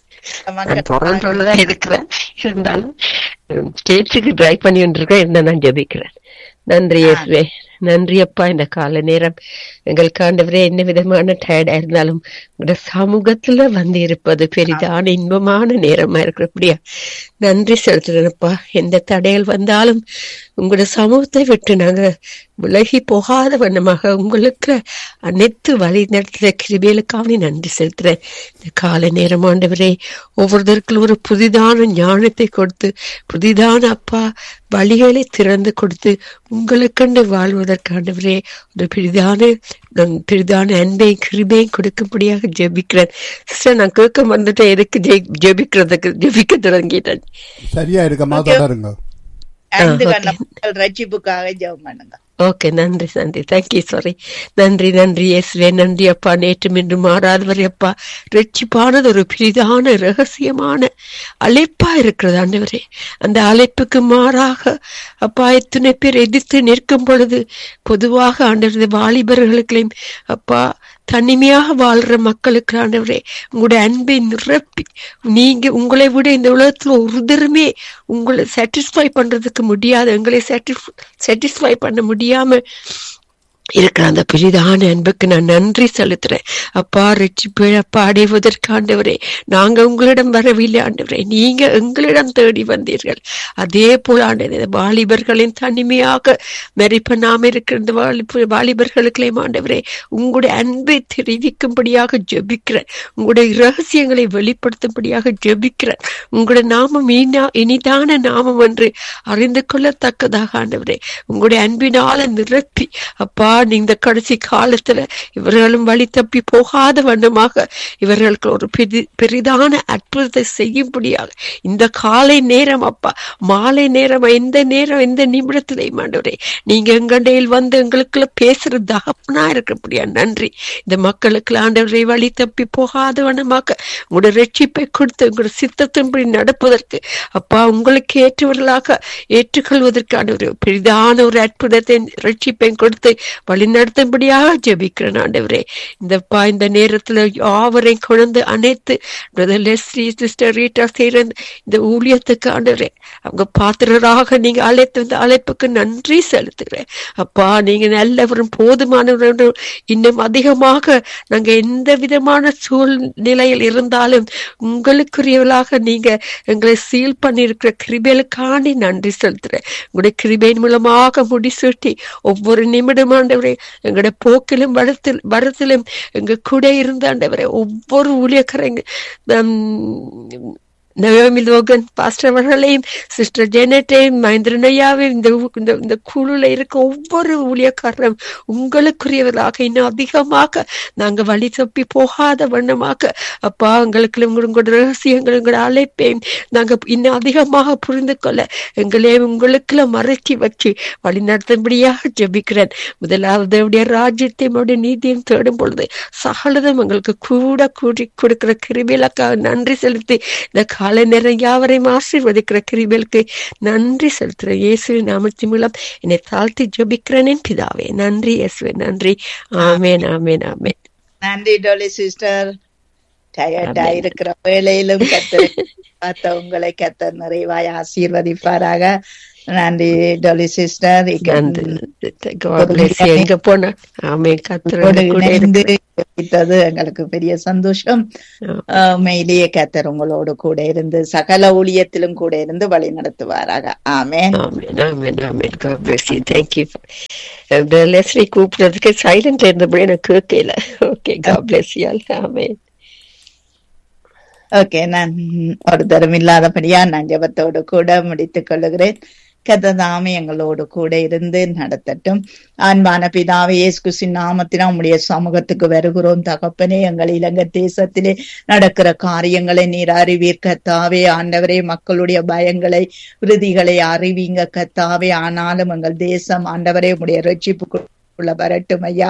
நான் டொரண்டோல தான் இருக்கிறேன் இருந்தாலும் ஸ்டேட்ஸுக்கு ட்ரை பண்ணி இருக்கேன் இருந்தா நான் ஜெபிக்கிறேன் நன்றி இயேசுவே நன்றி அப்பா இந்த கால நேரம் எங்களுக்கு ஆண்டவரே என்ன விதமான டயர்டா இருந்தாலும் உங்களோட சமூகத்துல வந்து இருப்பது பெரிதான இன்பமான நேரமா இருக்கிறபடியா நன்றி செலுத்துறேன்ப்பா எந்த தடைகள் வந்தாலும் உங்களோட சமூகத்தை விட்டு நாங்க விலகி போகாத வண்ணமாக உங்களுக்கு அனைத்து வழி நடத்துற கிருபிகளுக்காக நன்றி செலுத்துறேன் இந்த காலை நேரம் ஆண்டவரே ஒவ்வொருத்தருக்கும் ஒரு புதிதான ஞானத்தை கொடுத்து புதிதான அப்பா வழிகளை திறந்து கொடுத்து உங்களுக்கண்டு வாழ்வதற்காண்டவரே ஒரு பெரிதான நான் பெரிதான அன்பையும் கிருபையும் கொடுக்கும்படியாக ஜெபிக்கிறேன் சிஸ்டர் நான் கேட்க வந்துட்டேன் எதுக்கு ஜெய்- ஜெபிக்கிறதுக்கு ஜெபிக்க தொடங்கிட்டேன் சரியா இருக்கமா Okay. தொடருங்க அன்பு Ah, கண்ண மக்கள் ரட்சிப்புக்காக ஜெபம் பண்ணுங்க ஓகே நன்றி நன்றி தேங்க்யூ சாரி நன்றி நன்றி இயேசுவே நன்றி அப்பா நேற்று இன்று மாறாதவர் அப்பா ரட்சிப்பானது ஒரு பெரிதான ரகசியமான அழைப்பா இருக்கிறது ஆண்டவரே அந்த அழைப்புக்கு மாறாக அப்பா எத்தனை பேர் எதிர்த்து நிற்கும் பொழுது பொதுவாக ஆண்டவரது வாலிபர்களுக்களையும் அப்பா தனிமையாக வாழ்ற மக்களுக்கு ஆண்டவரே உங்களுடைய அன்பை நிரப்பி நீங்க உங்களை விட இந்த உலகத்துல ஒருத்தருமே உங்களை சாட்டிஸ்ஃபை பண்றதுக்கு முடியாது எங்களை சாட்டிஸ்ஃபை பண்ண முடியாம இருக்கிற அந்த பெரிதான அன்புக்கு நான் நன்றி செலுத்துறேன் அப்பா ரட்சிப்பு அப்பா அடைவதற்கு ஆண்டவரே நாங்க உங்களிடம் வரவில்லை ஆண்டவரே நீங்க எங்களிடம் தேடி வந்தீர்கள் அதே போல ஆண்டவரே வாலிபர்களின் தனிமையாக மெரிப்பனாம இருக்கிற இந்த வாலிப வாலிபர்களுக்களையும் ஆண்டவரே உங்களுடைய அன்பை தெரிவிக்கும்படியாக ஜெபிக்கிறேன் உங்களுடைய ரகசியங்களை வெளிப்படுத்தும்படியாக ஜெபிக்கிறேன் உங்களுடைய நாமம் இனா இனிதான நாமம் என்று அறிந்து கொள்ளத்தக்கதாக ஆண்டவரே உங்களுடைய அன்பினால நிரப்பி அப்பா நீ இந்த கடைசி காலத்துல இவர்களும் வழி தப்பி போகாத வண்ணமாக இவர்களுக்கு ஒரு பெரி பெரிதான அற்புதத்தை செய்யும்படியாக இந்த காலை நேரம் அப்பா மாலை நேரம் எந்த நேரம் எந்த நிமிடத்திலையும் ஆண்டவரே நீங்க எங்கண்டையில் வந்து எங்களுக்குள்ள பேசுற தகப்பனா இருக்கிறபடியா நன்றி இந்த மக்களுக்கு ஆண்டவரை வழி தப்பி போகாத வண்ணமாக உங்களோட ரட்சிப்பை கொடுத்து உங்களோட சித்தத்தின்படி நடப்பதற்கு அப்பா உங்களுக்கு ஏற்றவர்களாக ஏற்றுக்கொள்வதற்கான ஒரு பெரிதான ஒரு அற்புதத்தை ரட்சிப்பை கொடுத்து வழிநடத்தும்படியாக ஜெபிக்கிறேன் ஆண்டவரே இந்தப்பா இந்த நேரத்துல யாவரையும் கொண்டு அனைத்து பிரதர் லெஸ்லி சிஸ்டர் ரீட்டா செய்யற இந்த ஊழியத்துக்கு ஆண்டவரே அவங்க பாத்திரராக நீங்க அழைத்து வந்த அழைப்புக்கு நன்றி செலுத்துகிறேன் அப்பா நீங்க நல்லவரும் போதுமானவரும் இன்னும் அதிகமாக நாங்க எந்த விதமான சூழ்நிலையில் இருந்தாலும் உங்களுக்குரியவர்களாக நீங்க எங்களை சீல் பண்ணியிருக்கிற கிருபைகளுக்காண்டி நன்றி செலுத்துறேன் உங்களுடைய கிருபையின் மூலமாக முடிசூட்டி ஒவ்வொரு நிமிடம் ஆண்டவரே எங்களுடைய போக்கிலும் வரத்தில் வரத்திலும் எங்க கூட இருந்த ஆண்டவரே ஒவ்வொரு ஊழியக்காரங்க நயோமி லோகன் பாஸ்டர் அவர்களையும் சிஸ்டர் ஜெனட்டையும் மகேந்திரன் ஐயாவையும் இந்த ஊ- இந்த இந்த குழுல இருக்க ஒவ்வொரு ஊழியக்காரரும் உங்களுக்குரியவர்களாக இன்னும் அதிகமாக நாங்க வழி தப்பி போகாத வண்ணமாக அப்பா எங்களுக்கு உங்களோட ரகசியங்கள் உங்களோட அழைப்பையும் நாங்க இன்னும் அதிகமாக புரிந்து கொள்ள எங்களை உங்களுக்குள்ள மறைச்சி வச்சு வழி நடத்தும்படியாக ஜெபிக்கிறேன் முதலாவது அவருடைய ராஜ்யத்தையும் அவருடைய நீதியும் தேடும் பொழுது சகலதும் எங்களுக்கு கூட கூடி கொடுக்கிற கிருபிகளுக்காக நன்றி செலுத்தி இந்த காலை நேரம் யாவரையும் ஆசீர்வதிக்கிற கிருபைகளுக்கு நன்றி செலுத்துறேன் இயேசுவின் நாமத்தின் மூலம் என்னை தாழ்த்தி ஜெபிக்கிறேன் பிதாவே நன்றி இயேசுவே நன்றி ஆமென் ஆமென் ஆமென் நன்றி டோலி சிஸ்டர் டயர்டா ஆமென். இருக்கிற வேலையிலும் கத்தர் பார்த்த உங்களை கத்தர் நிறைவாய் ஆசீர்வதிப்பாராக நன்றி டோலி சிஸ்டர் நன்றி God bless you. எங்க போனா ஆமென் கர்த்தர் உங்களோடு கூட இணைந்து இருக்கிறார். ஜெபித்தது எங்களுக்கு பெரிய சந்தோஷம் ஆமென். ஆஹ் மெய்லியே கத்தர் உங்களோடு கூட இருந்து சகல ஊழியத்திலும் கூட இருந்து வழி நடத்துவாராக ஆமென் ஆமென் ஆமென் ஆமென் God bless you. Thank you. இந்த லெஸ்லி கூப்பிட்டதுக்கு சைலண்ட்ல இருந்தபடி எனக்கு கேட்கல okay God bless you all. ஆமென் ஓகே நான் ஒரு தரம் இல்லாதபடியா நான் ஜெபத்தோடு கூட முடித்துக் கொள்ளுகிறேன் கத்ததாமே எங்களோடு கூட இருந்து நடத்தட்டும் அன்பான பிதாவே இயேசு கிறிஸ்துவின் நாமத்தினால் உம்முடைய சமூகத்துக்கு வருகிறோம் தகப்பனே எங்கள் இலங்கை தேசத்திலே நடக்கிற காரியங்களை நீர் அறிவீர் கத்தாவே ஆண்டவரே மக்களுடைய பயங்களை விருதிகளை அறிவீங்க கத்தாவே ஆனாலும் எங்கள் தேசம் ஆண்டவரே உம்முடைய ரட்சிப்புக்குள்ள வரட்டும் ஐயா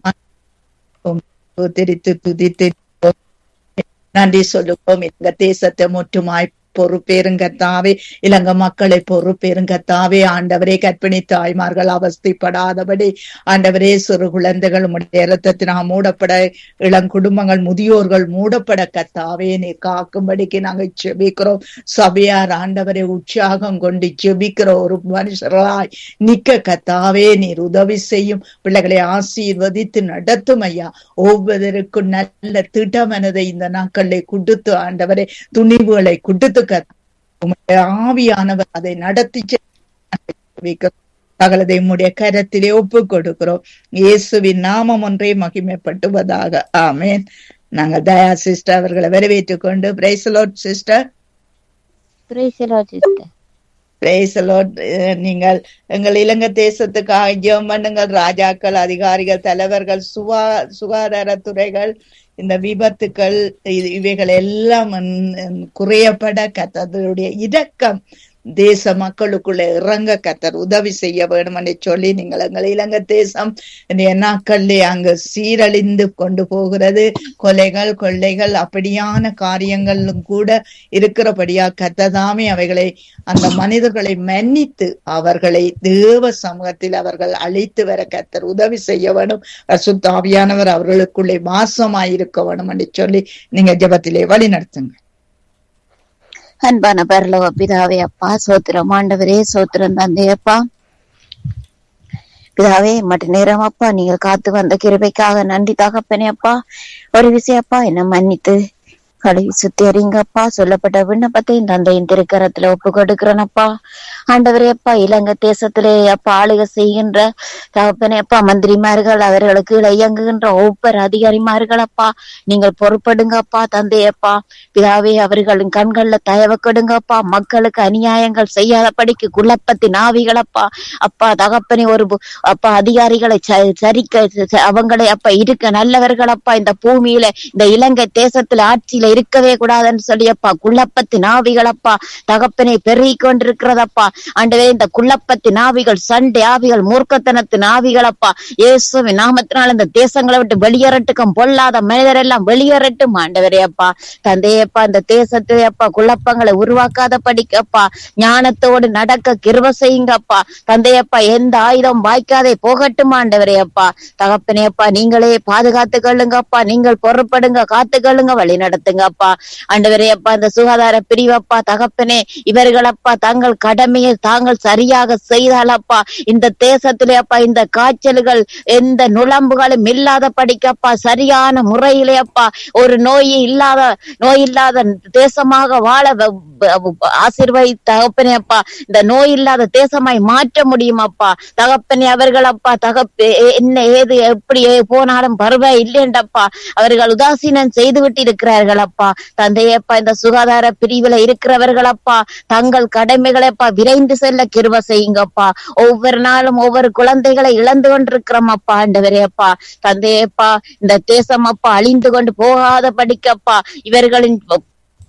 திரித்து துதித்து நன்றி சொல்லுவோம் இந்த தேசத்தை முற்றுமாய் பொறுப்பேருங்கத்தாவே இலங்கை மக்களை பொறுப்பேருங்கத்தாவே ஆண்டவரே கற்பிணி தாய்மார்கள் அவஸ்தைப்படாதபடி ஆண்டவரே சிறு குழந்தைகள் உடைய இரத்தத்தினால் மூடப்பட இளம் குடும்பங்கள் முதியோர்கள் மூடப்பட கத்தாவே நீ காக்கும்படிக்கு நாங்கள் செபிக்கிறோம் சபையார் ஆண்டவரை உற்சாகம் கொண்டு செபிக்கிற ஒரு மனுஷராய் நிக்க கத்தாவே நீர் உதவி செய்யும் பிள்ளைகளை ஆசீர்வதித்து நடத்தும் ஐயா ஒவ்வொருவருக்கும் நல்ல திட்டமனதை இந்த நாட்களை கொடுத்து ஆண்டவரே துணிவுகளை கொடுத்து கத்த உம்முடைய ஆவியானவர் அதை நடத்தி செ- சகலதை உம்முடைய கரத்திலே ஒப்பு கொடுக்கிறோம் இயேசுவின் நாமம் ஒன்றே மகிமைப்பட்டுவதாக ஆமென் நாங்க தயா சிஸ்டர் அவர்களை வரவேற்றுக் கொண்டு praise the Lord sister Praise the Lord, sister. Praise the Lord நீங்கள் எங்கள் இலங்கை தேசத்துக்காக ஜெபம் பண்ணுங்கள் ராஜாக்கள் அதிகாரிகள் தலைவர்கள் சுகா சுகாதாரத்துறைகள் இந்த விபத்துக்கள் இது- இவைகள் எல்லாம் ம், குறையப்பட கத்தருடைய இரக்கம் தேச மக்களுக்குள்ள இறங்க கத்தர் உதவி செய்ய வேண்டும் என்று சொல்லி நீங்கள் எங்கள் இலங்கை தேசம் இந்த நாட்களிலே அங்கு சீரழிந்து கொண்டு போகிறது கொலைகள் கொள்ளைகள் அப்படியான காரியங்களும் கூட இருக்கிறபடியா கத்ததாமே அவைகளை அந்த மனிதர்களை மன்னித்து அவர்களை தேவ சமூகத்தில் அவர்கள் அழைத்து வர கத்தர் உதவி செய்ய வேணும் அசுத்தாவியானவர் அவர்களுக்குள்ளே வாசமாயிருக்க வேணும் என்று சொல்லி நீங்க ஜெபத்திலே வழி நடத்துங்க அன்பான பரலோக பிதாவே அப்பா சோத்திரம் ஆண்டவரே சோத்திரம் தந்தை அப்பா பிதாவே மற்ற நேரம் அப்பா நீங்கள் காத்து வந்த கிருபைக்காக நன்றி தகப்பனே அப்பா ஒரு விஷயம் அப்பா என்ன மன்னித்து கழுவி சுத்தி அறிங்கப்பா சொல்லப்பட்ட விண்ணப்பத்தை தந்தையின் திருக்கரத்துல ஒப்பு கொடுக்கிறேன் அப்பா ஆண்டவரே அப்பா இலங்கை தேசத்திலே அப்பா ஆளுகை செய்கின்ற தகப்பனே அப்பா மந்திரிமார்கள் அவர்களுக்கு இயங்குகின்ற ஒவ்வொரு அதிகாரிமார்கள் அப்பா நீங்கள் பொறுப்படுங்கப்பா தந்தையப்பா பிதாவே அவர்களின் கண்கள்ல தயவு கொடுங்கப்பா மக்களுக்கு அநியாயங்கள் செய்யாதபடிக்கு குழப்பத்தின் ஆவிகளப்பா அப்பா தகப்பனே ஒரு பு- அப்பா அதிகாரிகளை ச- சரிக்க ச- அவங்களை அப்பா இருக்க நல்லவர்கள் அப்பா இந்த பூமியில இந்த இலங்கை தேசத்துல ஆட்சியில இருக்கவே கூடாதுன்னு சொல்லி அப்பா குழப்பத்தின் ஆவிகளப்பா தகப்பனை பெருகி கொண்டிருக்கிறதப்பா ஆண்டவே இந்த குழப்பத்தின் ஆவிகள் சண்டை ஆவிகள் மூர்க்கத்தனத்தின் ஆவிகளப்பா இயேசுவின் நாமத்தினால் இந்த தேசங்களை விட்டு வெளியேறட்டுக்கும் பொல்லாத மனிதர் எல்லாம் வெளியேறட்டும் ஆண்டவரே அப்பா தந்தையப்பா இந்த தேசத்திலே அப்பா குழப்பங்களை உருவாக்காத படிக்கப்பா ஞானத்தோடு நடக்க கிருப செய்யுங்கப்பா தந்தையப்பா எந்த ஆயுதம் வாய்க்காதே போகட்டும் ஆண்டவரே அப்பா தகப்பனே அப்பா நீங்களே பாதுகாத்து கொள்ளுங்கப்பா நீங்கள் பொறுப்படுங்க காத்துக்கொள்ளுங்க வழி நடத்துங்கப்பா ஆண்டவரே அப்பா இந்த சுகாதார பிரிவப்பா தகப்பனே இவர்களப்பா தங்கள் கடமையை தாங்கள் சரியாக செய்தாலப்பா இந்த தேசத்திலே அப்பா இந்த காய்ச்சல்கள் எந்த நுழம்புகளும் இல்லாத படிக்கப்பா சரியான முறையிலே அப்பா ஒரு நோய் இல்லாத நோய் இல்லாத தேசமாக வாழ வ- வ- ஆசீர்வதி தகப்பனே அப்பா இந்த நோய் இல்லாத தேசமாய் மாற்ற முடியும் அப்பா தகப்பனே அவர்கள் அப்பா தகப்ப என்ன ஏது எப்படி போனாலும் பருவ இல்லையண்டப்பா அவர்கள் உதாசீனம் செய்து விட்டு இருக்கிறார்கள் அப்பா தந்தையப்பா இந்த சுகாதார பிரிவுல இருக்கிறவர்கள் அப்பா தங்கள் கடமைகளை அப்பா விரைந்து செல்ல கிருப செய்யுங்கப்பா ஒவ்வொரு நாளும் ஒவ்வொரு குழந்தைகளை இழந்து கொண்டிருக்கிறோம் அப்பா ஆண்டவரே அப்பா தந்தையப்பா இந்த தேசம் அப்பா அழிந்து கொண்டு போகாத படிக்கப்பா இவர்களின்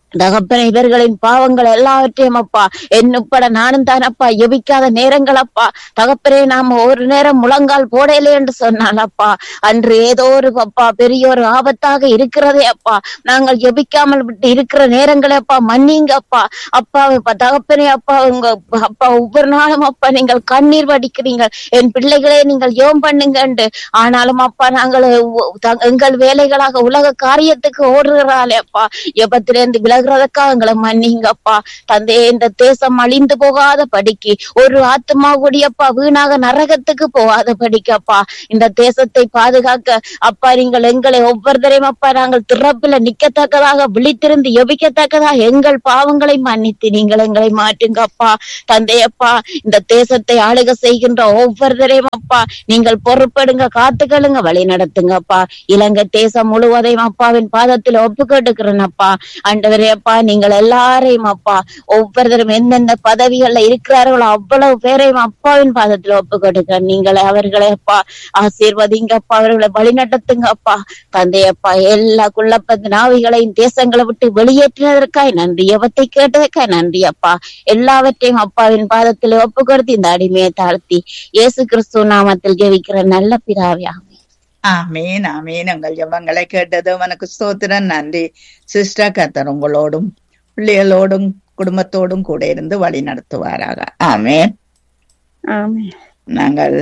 தகப்பன இவர்களின் பாவங்கள் எல்லாவற்றையும் அப்பா என்னுப்பட நானும் தான் அப்பா எபிக்காத நேரங்கள் அப்பா தகப்பனே நாம ஒரு நேரம் முழங்கால் போடலே என்று சொன்னால் அப்பா அன்று ஏதோ ஒரு அப்பா பெரிய ஒரு ஆபத்தாக இருக்கிறதே அப்பா நாங்கள் எபிக்காமல் விட்டு இருக்கிற நேரங்களே அப்பா மன்னிங்க அப்பா அப்பா அப்பா, தகப்பனே அப்பா உங்க அப்பா ஒவ்வொரு நாளும் அப்பா நீங்கள் கண்ணீர் வடிக்கிறீங்க என் பிள்ளைகளே நீங்கள் யோம் பண்ணுங்கண்டு ஆனாலும் அப்பா நாங்கள் உ- த- எங்கள் வேலைகளாக உலக காரியத்துக்கு ஓடுகிறாளே அப்பா எபத்திலிருந்து விலகுறதுக்காக எங்களை மன்னிங்கப்பா தந்தையே இந்த தேசம் அழிந்து போகாத படிக்கு ஒரு ஆத்மா கூடியப்பா வீணாக நரகத்துக்கு போகாத படிக்கப்பா இந்த தேசத்தை பாதுகாக்க அப்பா நீங்கள் எங்களை ஒவ்வொருத்தரையும் அப்பா நாங்கள் திறப்பில நிக்கத்தக்கதாக விழித்திருந்து எபிக்கத்தக்கதாக எங்கள் பாவங்களை மன்னித்து நீங்கள் எங்களை மாற்றுங்கப்பா தந்தையப்பா இந்த தேசத்தை ஆளுக செய்கின்ற ஒவ்வொருத்தரையும் அப்பா நீங்கள் பொறுப்படுங்க காத்துக்களுங்க வழி நடத்துங்கப்பா இலங்கை தேசம் முழுவதையும் அப்பாவின் பாதத்தில் ஒப்பு கேட்டுக்கிறேன் அப்பா ஆண்டவரே அப்பா நீங்கள் எல்லாரையும் அப்பா ஒவ்வொருத்தரும் எந்தெந்த பதவிகள்ல இருக்கிறார்களோ அவ்வளவு பேரையும் அப்பாவின் பாதத்தில் ஒப்பு கொடுக்கிறேன் நீங்களே அவர்களை அப்பா ஆசீர்வதிங்க அப்பா அவர்களை வழிநடத்துங்க அப்பா தந்தையப்பா எல்லா குள்ளப்பந்த நாவிகளையும் தேசங்களை விட்டு வெளியேற்றினதற்காய் நன்றி எவத்தை கேட்டதற்காய் நன்றி அப்பா எல்லாவற்றையும் அப்பாவின் பாதத்தில் ஒப்பு கொடுத்து இந்த அடிமையை தாழ்த்தி இயேசு கிறிஸ்துவ நாமத்தில் ஜெபிக்கிற நல்ல பிதாவே ஆமீன் ஆமீன் உங்கள் ஜெபங்களை கேட்டது உனக்கு ஸ்தோத்திரம் நன்றி சிஸ்டர் கத்தர் உங்களோடும் பிள்ளைகளோடும் குடும்பத்தோடும் கூட இருந்து வழி நடத்துவாராக ஆமேன் ஆமென் நாங்கள்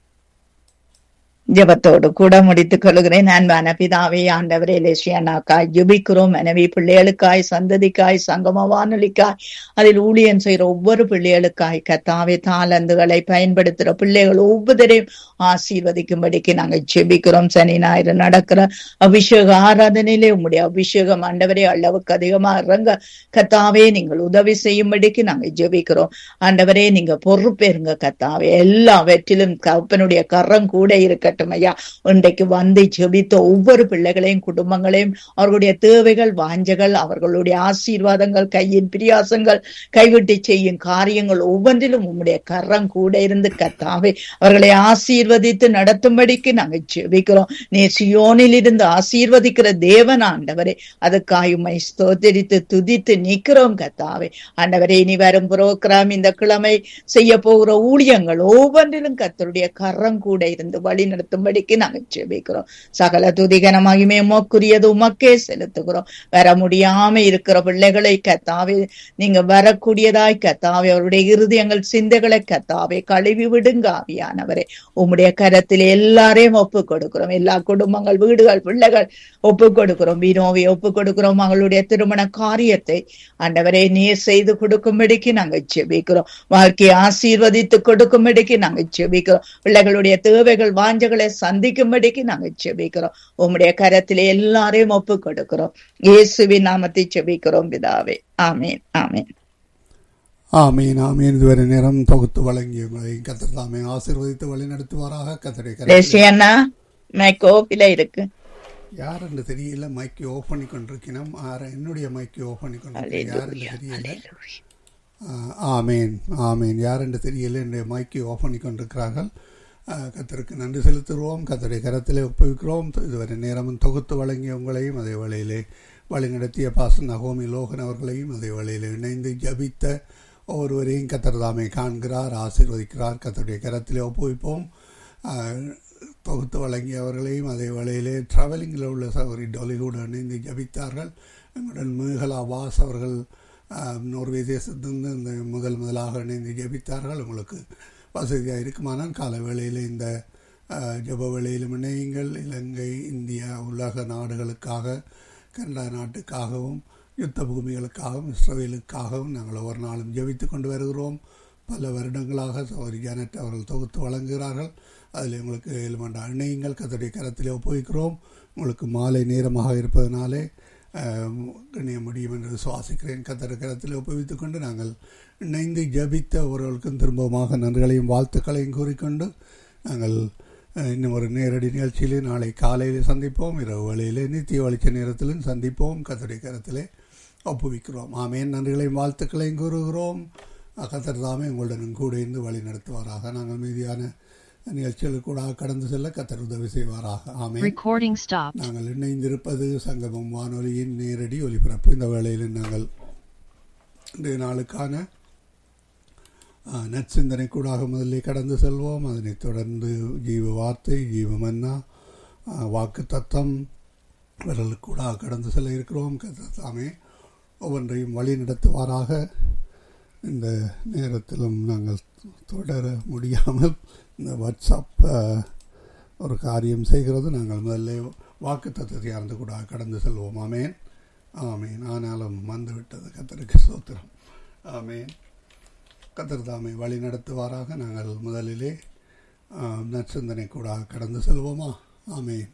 ஜெபத்தோடு கூட முடித்துக் கொள்கிறேன் அன்பான பிதாவே ஆண்டவரே லேசியானாக்காய் ஜெபிக்கிறோம் மனைவி பிள்ளைகளுக்காய் சந்ததிக்காய் சங்கம வானொலிக்காய் அதில் ஊழியன் செய்கிற ஒவ்வொரு பிள்ளைகளுக்காய் கத்தாவே தாளந்துகளை பயன்படுத்துகிற பிள்ளைகள் ஒவ்வொருவரையும் ஆசீர்வதிக்கும்படிக்கு நாங்கள் ஜெபிக்கிறோம் சனி ஞாயிறு நடக்கிற அபிஷேக ஆராதனையிலே உம்முடைய அபிஷேகம் ஆண்டவரே அளவுக்கு அதிகமா இறங்க கத்தாவே நீங்கள் உதவி செய்யும்படிக்கு நாங்கள் ஜெபிக்கிறோம் ஆண்டவரே நீங்க பொறுப்பேருங்க கத்தாவே எல்லாவற்றிலும் கப்பனுடைய கரம் கூட இருக்கட்டும் ஐயா இன்றைக்கு வந்து ஜெபித்த ஒவ்வொரு பிள்ளைகளையும் குடும்பங்களையும் அவர்களுடைய தேவைகள் வாஞ்சைகள் அவர்களுடைய ஆசீர்வாதங்கள் கையின் பிரியாசங்கள் கைவிட்டு செய்யும் காரியங்கள் ஒவ்வொன்றிலும் உம்முடைய கரம் கூட இருந்து கத்தாவே அவர்களை ஆசீர்வதித்து நடத்தும்படிக்கு நாங்கள் ஜெபிக்கிறோம் நீ சியோனில் இருந்து ஆசீர்வதிக்கிற தேவன் ஆண்டவரே அதுக்காய் உம்மை ஸ்தோத்தரித்து துதித்து நிக்கிறோம் கத்தாவே ஆண்டவரே இனி வரும் புரோகிராம் இந்த கிழமை செய்ய போகிற ஊழியங்கள் ஒவ்வொன்றிலும் கத்தருடைய கரம் கூட இருந்து வழி நடத்தும்படிக்கு நாங்கள் ஜெபிக்கிறோம் சகல துதிகனமாகியுமே உமக்குரியது உமக்கே செலுத்துகிறோம் வர முடியாம இருக்கிற பிள்ளைகளை கத்தாவே நீங்க வரக்கூடியதாய் கத்தாவே அவருடைய இருதயங்கள் சிந்தைகளை கத்தாவே கழுவி விடுங்க ஆவியானவரே உம்முடைய கரத்தில் எல்லாரையும் ஒப்பு கொடுக்கிறோம் எல்லா குடும்பங்கள் வீடுகள் பிள்ளைகள் ஒப்பு கொடுக்கிறோம் வினோவை ஒப்பு கொடுக்கிறோம் அவங்களுடைய திருமண காரியத்தை ஆண்டவரே நீர் செய்து கொடுக்கும்படிக்கு நாங்கள் ஜெபிக்கிறோம் வாழ்க்கையை ஆசீர்வதித்து கொடுக்கும்படிக்கு நாங்கள் ஜெபிக்கிறோம் பிள்ளைகளுடைய தேவைகள் வாஞ்சைகளை சந்திக்கும்படிக்கு நாங்கள் ஜெபிக்கிறோம் உம்முடைய கரத்திலே எல்லாரையும் ஒப்பு கொடுக்கிறோம் இயேசுவின் நாமத்தை ஜெபிக்கிறோம் பிதாவே ஆமீன் ஆமீன் ஆமீன் ஆமீன் இதுவரை நேரம் தொகுத்து வழங்கிய உங்களை கத்தர் தாமே ஆசீர்வதித்து வழி நடத்துவாராக கத்தரை லேசி அண்ணா மைக்கோப்பில இருக்கு யார் என்று தெரியல மைக்கை ஆஃப் பண்ணி கொண்டிருக்கணும் ஆர என்னுடைய மைக்கை ஆஃப் பண்ணி கொண்டிருக்கேன் யார் என்று தெரியல ஆ, ஆமேன் ஆமேன் யார் என்று தெரியல என்னுடைய மைக்கை ஆஃப் பண்ணி கொண்டிருக்கிறார்கள் ஆ, கர்த்தருக்கு நன்றி செலுத்துகிறோம் கத்தருடைய கரத்திலே ஒப்புவிக்கிறோம் இதுவரை நேரமும் தொகுத்து வழங்கிய உங்களையும் அதே வேளையிலே வழிநடத்திய பாச நகோமி லோகன் அவர்களையும் அதே வேளையில் இணைந்து ஜபித்த ஒவ்வொருவரையும் கத்தர் தாமே காண்கிறார் ஆசீர்வதிக்கிறார் கத்தருடைய கரத்திலே ஒப்புவிப்போம் ஆ, தொகுத்து வழங்கியவர்களையும் அதே வேளையிலே டிராவலிங்கில் உள்ள சகோதரி டொலிகூடு இணைந்து ஜபித்தார்கள் எங்களுடன் மேகலா வாஸ் அவர்கள் ஆஹ், நோர்வே தேசத்திலிருந்து இந்த முதல் முதலாக இணைந்து ஜெபித்தார்கள் உங்களுக்கு வசதியாக இருக்குமானால் கால வேளையில் இந்த ஆஹ், ஜெப வேளையிலும் இணையுங்கள் இலங்கை இந்தியா உலக நாடுகளுக்காக கனடா நாட்டுக்காகவும் யுத்த பூமிகளுக்காகவும் இஸ்ரவேலுக்காகவும் நாங்கள் ஒவ்வொரு நாளும் ஜெபித்து கொண்டு வருகிறோம் பல வருடங்களாக சௌரி ஜானட் அவர்கள் தொகுத்து வழங்குகிறார்கள் அதில் உங்களுக்கு ஏழுமண்ட இணையுங்கள் கத்தருடைய கரத்திலே ஒப்புவிக்கிறோம் உங்களுக்கு மாலை நேரமாக இருப்பதனாலே ஆஹ், இணைய முடியும் என்று சுவாசிக்கிறேன் கத்தர் கரத்தில் ஒப்புவித்துக் கொண்டு நாங்கள் இணைந்து ஜபித்த ஒருவருக்கும் திரும்பமாக நன்றிகளையும் வாழ்த்துக்களையும் கூறிக்கொண்டு நாங்கள் அஹ், இன்னும் ஒரு நேரடி நிகழ்ச்சியிலே நாளை காலையில் சந்திப்போம் இரவு வேளையிலே நித்திய வளிச்ச நேரத்திலும் சந்திப்போம் கத்தருடைய கரத்திலே ஒப்புவிக்கிறோம் ஆமேன் நன்றிகளையும் வாழ்த்துக்களையும் கூறுகிறோம் கத்தர் தாமே உங்களுடன் கூட இருந்து வழி நடத்துவாராக நாங்கள் மீதியான நிகழ்ச்சிகளுக்கு கூட கடந்து செல்ல கத்தர் உதவி செய்வாராக ஆமே Recording stopped. நாங்கள் இணைந்திருப்பது சங்கமம் வானொலியின் நேரடி ஒலிபரப்பு இந்த வேளையில் நாங்கள் இன்றைய நாளுக்கான ஆ, நற்சிந்தனை கூடாக முதலில் கடந்து செல்வோம் அதனைத் தொடர்ந்து ஜீவ வார்த்தை ஜீவ மன்னா ஆ, வாக்கு தத்தம் விரலுக்கு கூட கடந்து செல்ல இருக்கிறோம் கத்தாமே ஒவ்வொன்றையும் வழி நடத்துவாராக இந்த நேரத்திலும் நாங்கள் தொடர முடியாமல் இந்த வாட்ஸ்அப் ஆ, ஒரு காரியம் செய்கிறது நாங்கள் முதல்ல வாக்கு தத்துவத்தை அறிந்து கூட கடந்து செல்வோம் ஆமேன் ஆமேன் ஆனாலும் வந்துவிட்டது கத்தருக்கு சோத்திரம் ஆமேன் கத்தர் தாமே வழி நடத்துவாராக நாங்கள் முதலிலே ஆ, நற்சிந்தனை கூட கடந்து செல்வோமா ஆமேன்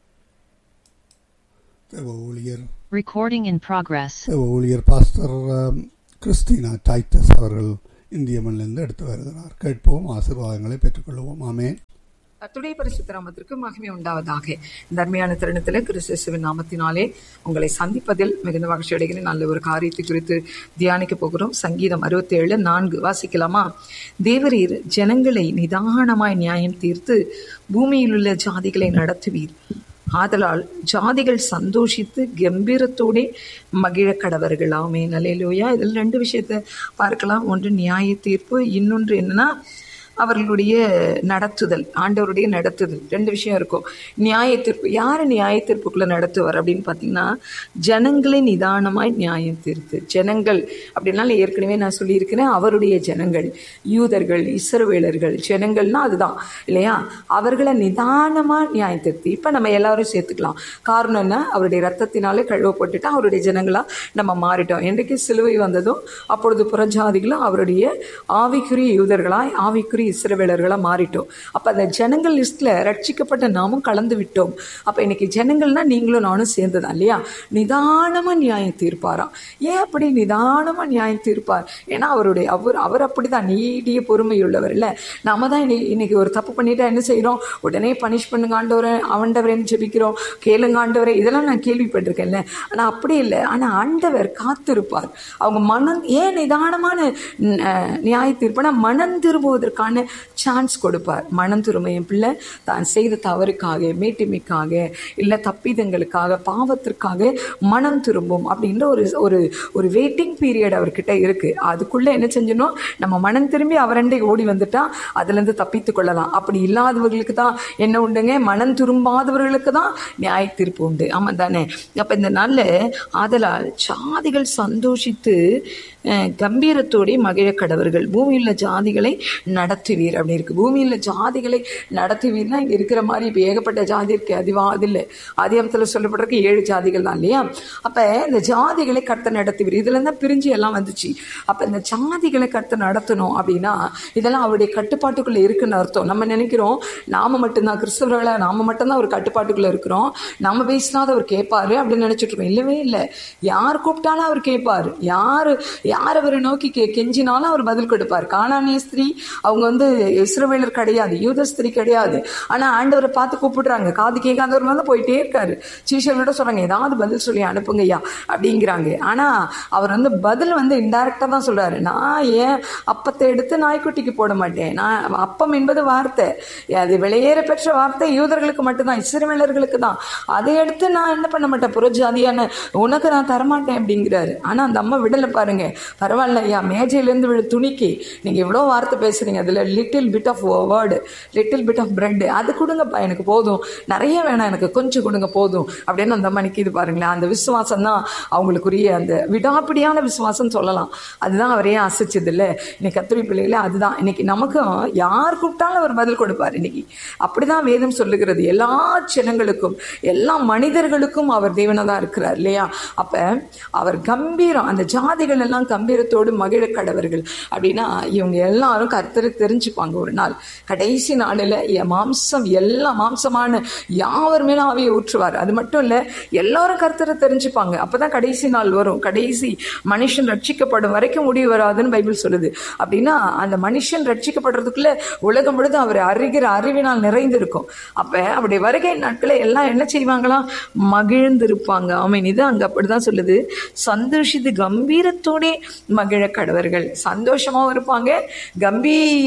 தேவ ஊழியர் Recording in progress. தேவ ஊழியர் பாஸ்டர் ஆம், கிறிஸ்டினா டைட்டஸ் அவர்கள் இந்திய மண்ணிலிருந்து எடுத்து வருகிறார் கேட்போம் ஆசீர்வாதங்களை பெற்றுக்கொள்வோம் ஆமேன் கர்த்தருடைய பரிசுத்த நாமத்திற்கு மகிமை உண்டாவதாக இந்த அருமையான தருணத்தில் கிறிஸ்துவின் நாமத்தினாலே உங்களை சந்திப்பதில் மிகுந்த மகிழ்ச்சி அடைகிறேன் நல்ல ஒரு காரியத்தை குறித்து தியானிக்க போகிறோம் சங்கீதம் அறுபத்தி ஏழு நான்கு வாசிக்கலாமா தேவரீர் ஜனங்களை நிதானமாய் நியாயம் தீர்த்து பூமியில் உள்ள ஜாதிகளை நடத்துவீர் ஆதலால் ஜாதிகள் சந்தோஷித்து கம்பீரத்தோடே மகிழ கடவர்களாமே நலையிலோயா இதில் ரெண்டு விஷயத்தை பார்க்கலாம் ஒன்று நியாய தீர்ப்பு இன்னொன்று என்னன்னா அவர்களுடைய நடத்துதல் ஆண்டவருடைய நடத்துதல் ரெண்டு விஷயம் இருக்கும் நியாய தீர்ப்பு யார் நியாய தீர்ப்புக்குள்ள நடத்துவார் அப்படின்னு பார்த்தீங்கன்னா ஜனங்களை நிதானமாய் நியாயம் தீர்த்து ஜனங்கள் அப்படின்னால ஏற்கனவே நான் சொல்லியிருக்கிறேன் அவருடைய ஜனங்கள் யூதர்கள் இஸ்ரவேலர்கள் ஜனங்கள்னா அதுதான் இல்லையா அவர்களை நிதானமா நியாயம் தீர்த்து இப்போ நம்ம எல்லாரும் சேர்த்துக்கலாம் காரணம் என்ன அவருடைய ரத்தத்தினாலே கழுவப்பட்டுட்டு அவருடைய ஜனங்களா நம்ம மாறிட்டோம் என்றைக்கு சிலுவை வந்ததோ அப்பொழுது புறஜாதிகளும் அவருடைய ஆவிக்குரிய யூதர்களாய் ஆவிக்குரிய இஸ்ரவேலர்களா மாறிட்டோம் அப்ப அந்த ஜனங்கள் லிஸ்ட்ல ரட்சிக்கப்பட்ட நாமும் கலந்து விட்டோம் அப்ப இன்னைக்கு ஜனங்கள்னா நீங்களும் நானும் சேர்ந்துதான் இல்லையா நிதானமா நியாயம் தீர்ப்பாராம் ஏன் அப்படி நிதானமா நியாயம் தீர்ப்பார் ஏன்னா அவருடைய அவர் அவர் அப்படிதான் நீடிய பொறுமை உள்ளவர் இல்ல நாம தான் இன்னை- இன்னைக்கு ஒரு தப்பு பண்ணிட்டா என்ன செய்றோம் உடனே பனிஷ் பண்ணுங்க ஆண்டவரை ஆண்டவரேன்னு ஜெபிக்கிறோம் கேளுங்க ஆண்டவரே இதெல்லாம் நான் கேள்விப்பட்டிருக்கேன்ல ஆனா அப்படி இல்லை ஆனா ஆண்டவர் காத்திருப்பார் அவங்க மனம் ஏன் நிதானமான ம், அஹ், நியாய தீர்ப்புனா மனம் திரும்புவதற்கான சான்ஸ் கொடுப்பார் மனம் திரும்ப என் பிள்ளை தான் செய்த தவறுக்காக மேட்டிமைக்காக இல்ல தப்பிதங்களுக்காக பாவத்திற்காக மனம் திரும்பும் அப்படின்ற ஒரு ஒரு ஒரு வெயிட்டிங் பீரியட் அவர்கிட்ட இருக்கு அதுக்குள்ள என்ன செஞ்சணும் நம்ம மனம் திரும்பி அவரண்டை ஓடி வந்துட்டா அதுல இருந்து தப்பித்துக் கொள்ளலாம் அப்படி இல்லாதவர்களுக்கு தான் என்ன உண்டுங்க மனம் திரும்பாதவர்களுக்கு தான் நியாய தீர்ப்பு உண்டு ஆமா தானே அப்ப இந்த நாள்ல ஆதலால் சாதிகள் சந்தோஷித்து அஹ், கம்பீரத்தோടെ மகிழ கடவர்கள் பூமியில் ஜாதிகளை நடத்துவீர் அப்படி இருக்கு பூமியில் ஜாதிகளை நடத்துவீர்னா இங்க இருக்கிற மாதிரி இப்ப ஏகப்பட்ட ஜாதி இருக்கு அதிவா அது இல்லை ஆதியாமத்தில் சொல்லப்பட்டிருக்கு ஏழு ஜாதிகள் தான் இல்லையா அப்ப இந்த ஜாதிகளை கர்த்தர் நடத்துவீர் இதுல இருந்தா பிரிஞ்சு எல்லாம் வந்துச்சு அப்ப இந்த ஜாதிகளை கர்த்தர் நடத்தணும் அப்படின்னா இதெல்லாம் அவருடைய கட்டுப்பாட்டுக்குள்ள இருக்குன்னு அர்த்தம் நம்ம நினைக்கிறோம் நாம மட்டும்தான் கிறிஸ்தவர்களா நாம மட்டும்தான் ஒரு கட்டுப்பாட்டுக்குள்ள இருக்கிறோம் நாம பேசினா அதை அவர் கேட்பாரு அப்படின்னு நினைச்சிட்டு இருக்கோம் இல்லவே இல்லை யார் கூப்பிட்டாலும் அவர் கேட்பாரு யாரு யார் அவரை நோக்கி கே கெஞ்சினாலும் அவர் பதில் கொடுப்பார் கானானிய ஸ்திரீ அவங்க வந்து இஸ்ரவேலர் கிடையாது யூத ஸ்திரீ கிடையாது ஆனா ஆண்டவரை பார்த்து கூப்பிடுறாங்க காது கேட்காதவர் வந்து போயிட்டே இருக்காரு சீஷர்களோட சொல்றாங்க ஏதாவது பதில் சொல்லி அனுப்புங்கய்யா அப்படிங்கிறாங்க ஆனா அவர் வந்து பதில் வந்து இன்டைரக்டா தான் சொல்றாரு நான் ஏன் அப்பத்தை எடுத்து நாய்க்குட்டிக்கு போட மாட்டேன் நான் அப்பம் என்பது வார்த்தை அது வெளியேற பெற்ற வார்த்தை யூதர்களுக்கு மட்டும்தான் இஸ்ரவேலர்களுக்கு தான் அதை எடுத்து நான் என்ன பண்ண மாட்டேன் புறஜாதியான உனக்கு நான் தரமாட்டேன் அப்படிங்கிறாரு ஆனா அந்த அம்மா விடல பாருங்க பரவாயில்ல ஐயா மேஜையிலேருந்து விழு துணிக்கு நீங்க இவ்வளோ வார்த்தை பேசுறீங்க அதுல little bit of word little bit of bread அது கொடுங்கப்பா எனக்கு போதும் நிறைய வேணாம் எனக்கு கொஞ்சம் கொடுங்க போதும் அப்படின்னு அந்த அம்மா நிற்கிது பாருங்களேன் அந்த விசுவாசம் தான் அவங்களுக்குரிய அந்த விடாப்பிடியான விசுவாசம் சொல்லலாம் அதுதான் அவரையே அசைச்சது இல்லை இன்னைக்கு கத்திரி பிள்ளைகளே அதுதான் இன்னைக்கு நமக்கும் யார் கூப்பிட்டாலும் அவர் பதில் கொடுப்பார் இன்னைக்கு அப்படிதான் வேதம் சொல்லுகிறது எல்லா ஜனங்களுக்கும் எல்லா மனிதர்களுக்கும் அவர் தேவனா தான் இருக்கிறார் இல்லையா அப்ப அவர் கம்பீரம் அந்த ஜாதிகள் எல்லாம் கம்பீரத்தோடு மகிழ கடவர்கள் அப்படின்னா இவங்க எல்லாரும் கர்த்தரை தெரிஞ்சுப்பாங்க ஒரு நாள் கடைசி நாளில் என் மாம்சம் எல்லா மாம்சமான யாவர் மேலும் ஆவியை ஊற்றுவார் அது மட்டும் இல்ல எல்லாரும் கர்த்தரை தெரிஞ்சுப்பாங்க அப்பதான் கடைசி நாள் வரும் கடைசி மனுஷன் ரட்சிக்கப்படும் வரைக்கும் முடிவு வராதுன்னு பைபிள் சொல்லுது அப்படின்னா அந்த மனுஷன் ரட்சிக்கப்படுறதுக்குள்ள உலகம் முழுதும் அவர் அறிகிற அறிவினால் நிறைந்திருக்கும் அப்ப அவருடைய வருகை நாட்களை எல்லாம் என்ன செய்வாங்களாம் மகிழ்ந்திருப்பாங்க ஆமீன் இது அங்க அப்படிதான் சொல்லுது சந்தோஷித்து கம்பீரத்தோடே மகிழ கடவர்கள் சந்தோஷமாவும் இருப்பாங்க கம்பீர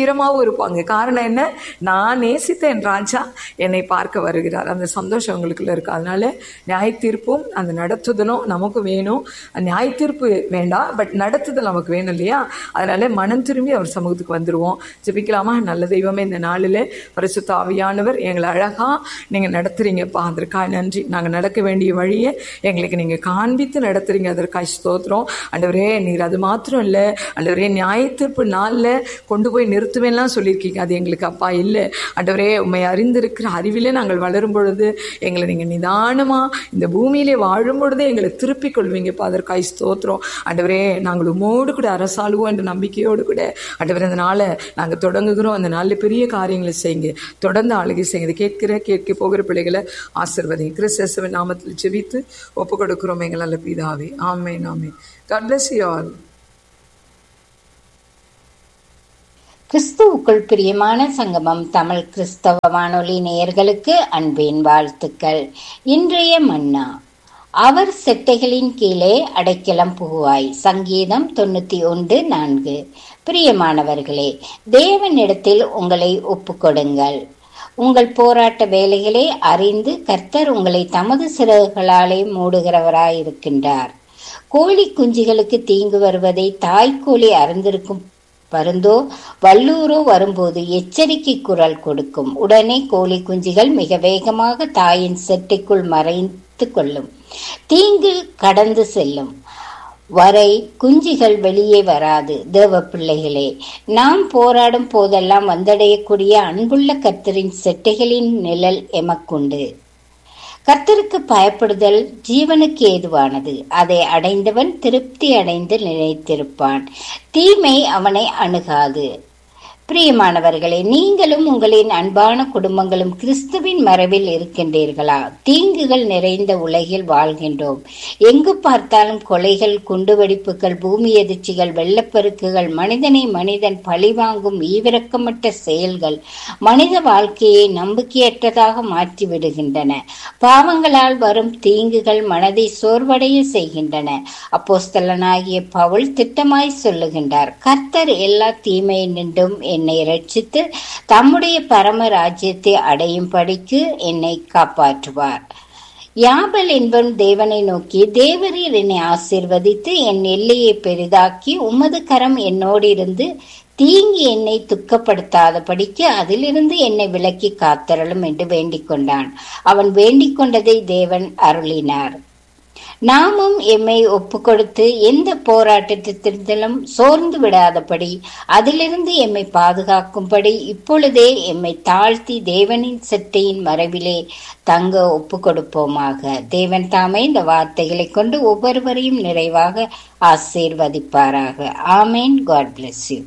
கம்பீரமாகவும் இருப்பாங்க காரணம் என்ன நான் நேசித்த என் ராஜா என்னை பார்க்க வருகிறார் அந்த சந்தோஷம் உங்களுக்குள்ள இருக்கு அதனால நியாய தீர்ப்பும் அந்த நடத்துதலும் நமக்கு வேணும் நியாய தீர்ப்பு வேண்டாம் பட் நடத்துதல் நமக்கு வேணும் இல்லையா அதனால மனம் திரும்பி அவர் சமூகத்துக்கு வந்துருவோம் ஜெபிக்கலாமா நல்ல தெய்வமே இந்த நாளில் பரிசுத்த ஆவியானவர் எங்களை அழகா நீங்க நடத்துறீங்கப்பா அதற்காக நன்றி நாங்க நடக்க வேண்டிய வழியை எங்களுக்கு நீங்க காண்பித்து நடத்துறீங்க அதற்காக ஸ்தோத்திரம் ஆண்டவரே நீர் அது மாத்திரம் இல்லை ஆண்டவரே நியாய தீர்ப்பு நாளில் கொண்டு போய் நிறுத்துவேன்லாம் சொல்லியிருக்கீங்க அது எங்களுக்கு அப்பா இல்லை ஆண்டவரே உண்மை அறிந்திருக்கிற அறிவிலே நாங்கள் வளரும் பொழுது எங்களை நீங்க நிதானமா இந்த பூமியிலே வாழும் பொழுதே எங்களை திருப்பிக் கொள்வீங்கப்பா அதற்காக ஸ்தோத்திரம் ஆண்டவரே நாங்கள் உமோடு கூட அரசாளுவோம் என்ற நம்பிக்கையோடு கூட ஆண்டவரே அந்த நாளை நாங்கள் தொடங்குகிறோம் அந்த நாளில் பெரிய காரியங்களை செய்யுங்க தொடர்ந்து ஆளுகை செய்யுங்க இதை கேட்கிற கேட்க போகிற பிள்ளைகளை ஆசிர்வதிங்க கிறிஸ்தவ நாமத்தில் ஜெபித்து ஒப்பு கொடுக்கிறோம் எங்கள் நல்ல பிதாவே ஆமேன் ஆமேன் God bless you all. கிறிஸ்துவுக்குள் பிரியமான சங்கமம் தமிழ் கிறிஸ்தவ வானொலி நேயர்களுக்கு அன்பின் வாழ்த்துக்கள் இன்றைய மன்னா அவர் செட்டைகளின் கீழே அடைக்கலம் புகுவாய் சங்கீதம் தொண்ணூத்தி ஒன்று நான்கு பிரியமானவர்களே தேவனிடத்தில் உங்களை ஒப்புக்கொடுங்கள் உங்கள் போராட்ட வேலைகளை அறிந்து கர்த்தர் உங்களை தமது சிறகுகளாலே மூடுகிறவராயிருக்கின்றார் கோழி குஞ்சுகளுக்கு தீங்கு வருவதை தாய்க்கோழி அறிந்திருக்கும் பருந்தோ வல்லூரோ வரும்போது எச்சரிக்கை குரல் கொடுக்கும் உடனே கோழி குஞ்சுகள் மிக வேகமாக தாயின் செட்டைக்குள் மறைத்து கொள்ளும் தீங்கு கடந்து செல்லும் வரை குஞ்சுகள் வெளியே வராது தேவ பிள்ளைகளே நாம் போராடும் போதெல்லாம் வந்தடையக்கூடிய அன்புள்ள கர்த்தரின் செட்டைகளின் நிழல் எமக்குண்டு கர்த்தருக்கு பயப்படுதல் ஜீவனுக்கு ஏதுவானது அதை அடைந்தவன் திருப்தி அடைந்து நிலைத்திருப்பான் தீமை அவனை அணுகாது பிரியமானவர்களே நீங்களும் உங்களின் அன்பான குடும்பங்களும் கிறிஸ்துவின் மரபில் இருக்கின்றீர்களா தீங்குகள் நிறைந்த உலகில் வாழ்கின்றோம் எங்கு பார்த்தாலும் கொலைகள் குண்டுவெடிப்புகள் பூமி எதிர்ச்சிகள் வெள்ளப்பெருக்குகள் மனிதனை மனிதன் பழிவாங்கும் ஈவிரக்கமற்ற செயல்கள் மனித வாழ்க்கையை நம்பிக்கையற்றதாக மாற்றி விடுகின்றன பாவங்களால் வரும் தீங்குகள் மனதை சோர்வடைய செய்கின்றன அப்போஸ்தலனாகிய பவுல் திட்டமாய் சொல்லுகின்றார் கர்த்தர் எல்லா தீமையை நின்றும் என்னை ரட்சித்து தம்முடைய பரம ராஜ்யத்தை அடையும் படிக்கு என்னை காப்பாற்றுவார் யாபல் என்பன் தேவனை நோக்கி தேவரீர் என்னை ஆசீர்வதித்து என் எல்லையை பெரிதாக்கி உமது கரம் என்னோடு இருந்து தீங்கி என்னை துக்கப்படுத்தாதபடிக்கு அதிலிருந்து என்னை விலக்கி காத்தரலும் என்று வேண்டிக் கொண்டான் அவன் வேண்டிக் கொண்டதை தேவன் அருளினார் நாமும் எம்மை ஒப்பு கொடுத்து எந்த போராட்டத்திலும் சோர்ந்து விடாதபடி அதிலிருந்து எம்மை பாதுகாக்கும்படி இப்பொழுதே எம்மை தாழ்த்தி தேவனின் செட்டையின் மறைவிலே தங்க ஒப்பு கொடுப்போமாக தேவன் தாமே இந்த வார்த்தைகளை கொண்டு ஒவ்வொருவரையும் நிறைவாக ஆசீர்வதிப்பாராக ஆமேன் காட் பிளஸ் யூ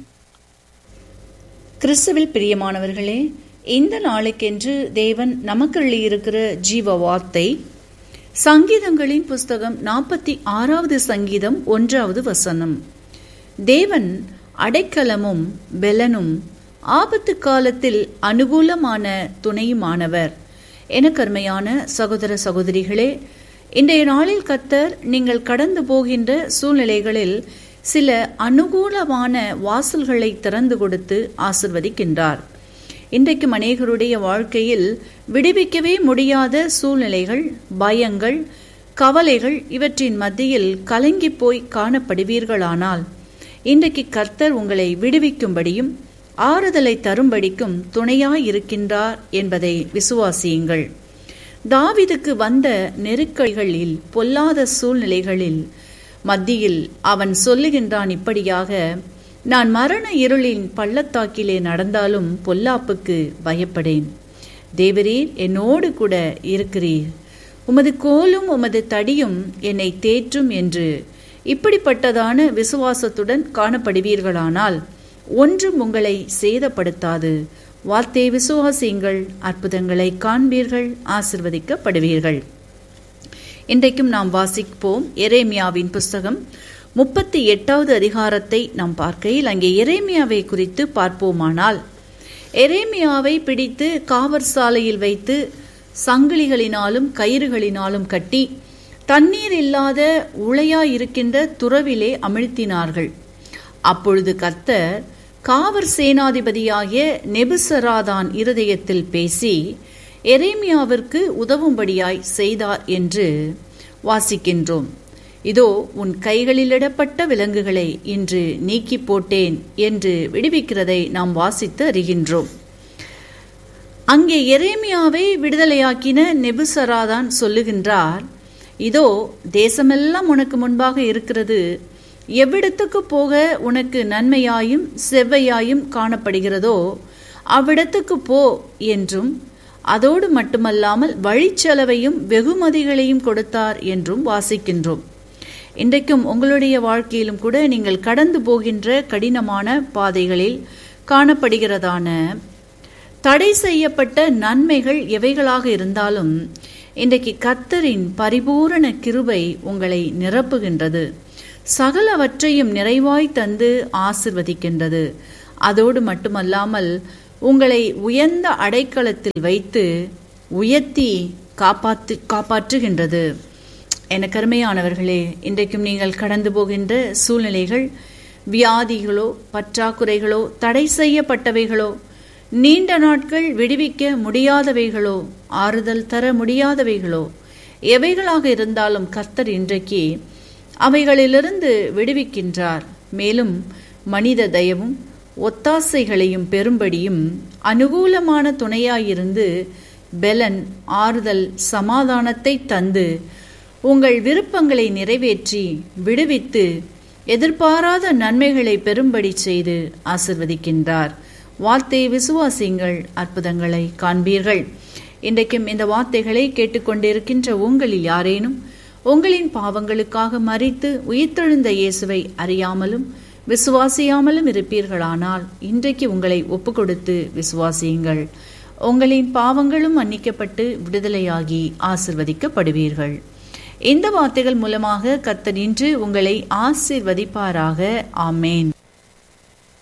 கிறிஸ்துவில் பிரியமானவர்களே இந்த நாளுக்கென்று தேவன் நமக்கு இருக்கிற ஜீவ வார்த்தை சங்கீதங்களின் புஸ்தகம் நாற்பத்தி ஆறாவது சங்கீதம் ஒன்றாவது வசனம் தேவன் அடைக்கலமும் பெலனும் ஆபத்து காலத்தில் அனுகூலமான துணையுமானவர் என கருமையான சகோதர சகோதரிகளே இன்றைய நாளில் கத்தர் நீங்கள் கடந்து போகின்ற சூழ்நிலைகளில் சில அனுகூலமான வாசல்களை திறந்து கொடுத்து ஆசிர்வதிக்கின்றார் இன்றைக்கும் அநேகருடைய வாழ்க்கையில் விடுவிக்கவே முடியாத சூழ்நிலைகள் பயங்கள் கவலைகள் இவற்றின் மத்தியில் கலங்கி போய் காணப்படுவீர்களானால் இன்றைக்கு கர்த்தர் உங்களை விடுவிக்கும்படியும் ஆறுதலை தரும்படிக்கும் துணையாயிருக்கின்றார் என்பதை விசுவாசியுங்கள் தாவிதுக்கு வந்த நெருக்கடிகளில் பொல்லாத சூழ்நிலைகளில் மத்தியில் அவன் சொல்லுகின்றான் இப்படியாக நான் மரண இருளின் பள்ளத்தாக்கிலே நடந்தாலும் பொல்லாப்புக்கு பயப்படேன் தேவரீர் என்னோடு கூட இருக்கிறீர் உமது கோலும் உமது தடியும் என்னை தேற்றும் என்று இப்படிப்பட்டதான விசுவாசத்துடன் காணப்படுவீர்களானால் ஒன்றும் உங்களை சேதப்படுத்தாது வார்த்தை விசுவாசியுங்கள் அற்புதங்களை காண்பீர்கள் ஆசிர்வதிக்கப்படுவீர்கள் இன்றைக்கும் நாம் வாசிப்போம் எரேமியாவின் புஸ்தகம் முப்பத்தி எட்டாவது அதிகாரத்தை நாம் பார்க்கையில் அங்கே எரேமியாவை குறித்து பார்ப்போமானால் எரேமியாவை பிடித்து காவற் சாலையில் வைத்து சங்கிலிகளினாலும் கயிறுகளினாலும் கட்டி தண்ணீர் இல்லாத உளையாயிருக்கின்ற துறவிலே அமிழ்த்தினார்கள் அப்பொழுது கர்த்தர் காவற் சேனாதிபதியாகிய நெபுசராதான் இருதயத்தில் பேசி எரேமியாவிற்கு உதவும்படியாய் செய்தார் என்று வாசிக்கின்றோம் இதோ உன் கைகளிலிடப்பட்ட விலங்குகளை இன்று நீக்கி போட்டேன் என்று விடுவிக்கிறதை நாம் வாசித்து அறிகின்றோம் அங்கே எரேமியாவை விடுதலையாக்கின நெபுசராதான் சொல்லுகின்றார் இதோ தேசமெல்லாம் உனக்கு முன்பாக இருக்கிறது எவ்விடத்துக்கு போக உனக்கு நன்மையாயும் செவ்வையாயும் காணப்படுகிறதோ அவ்விடத்துக்கு போ என்றும் அதோடு மட்டுமல்லாமல் வழிச்செலவையும் வெகுமதிகளையும் கொடுத்தார் என்றும் வாசிக்கின்றோம் இன்றைக்கும் உங்களுடைய வாழ்க்கையிலும் கூட நீங்கள் கடந்து போகின்ற கடினமான பாதைகளில் காணப்படுகிறதான தடை செய்யப்பட்ட நன்மைகள் எவைகளாக இருந்தாலும் இன்றைக்கு கத்தரின் பரிபூரண கிருபை உங்களை நிரப்புகின்றது சகலவற்றையும் நிறைவாய் தந்து ஆசிர்வதிக்கின்றது அதோடு மட்டுமல்லாமல் உங்களை உயர்ந்த அடைக்கலத்தில் வைத்து உயர்த்தி காப்பாற்று காப்பாற்றுகின்றது என கருமையானவர்களே இன்றைக்கும் நீங்கள் கடந்து போகின்ற சூழ்நிலைகள் வியாதிகளோ பற்றாக்குறைகளோ தடை செய்யப்பட்டவைகளோ நீண்ட நாட்கள் விடுவிக்க முடியாதவைகளோ ஆறுதல் தர முடியாதவைகளோ எவைகளாக இருந்தாலும் கர்த்தர் இன்றைக்கு அவைகளிலிருந்து விடுவிக்கின்றார் மேலும் மனித தயவும் ஒத்தாசைகளையும் பெறும்படியும் அனுகூலமான துணையாயிருந்து பெலன் ஆறுதல் சமாதானத்தை தந்து உங்கள் விருப்பங்களை நிறைவேற்றி விடுவித்து எதிர்பாராத நன்மைகளை பெறும்படி செய்து ஆசிர்வதிக்கின்றார் வார்த்தை விசுவாசிங்கள் அற்புதங்களை காண்பீர்கள் இன்றைக்கும் இந்த வார்த்தைகளை கேட்டுக்கொண்டிருக்கின்ற உங்களில் யாரேனும் உங்களின் பாவங்களுக்காக மறித்து உயிர்த்தெழுந்த இயேசுவை அறியாமலும் விசுவாசியாமலும் இருப்பீர்களானால் இன்றைக்கு உங்களை ஒப்புக்கொடுத்து விசுவாசியுங்கள் உங்களின் பாவங்களும் மன்னிக்கப்பட்டு விடுதலையாகி ஆசிர்வதிக்கப்படுவீர்கள் இந்த வார்த்தைகள் மூலமாக கர்த்தர் இன்று உங்களை ஆசிர்வதிப்பாராக ஆமேன்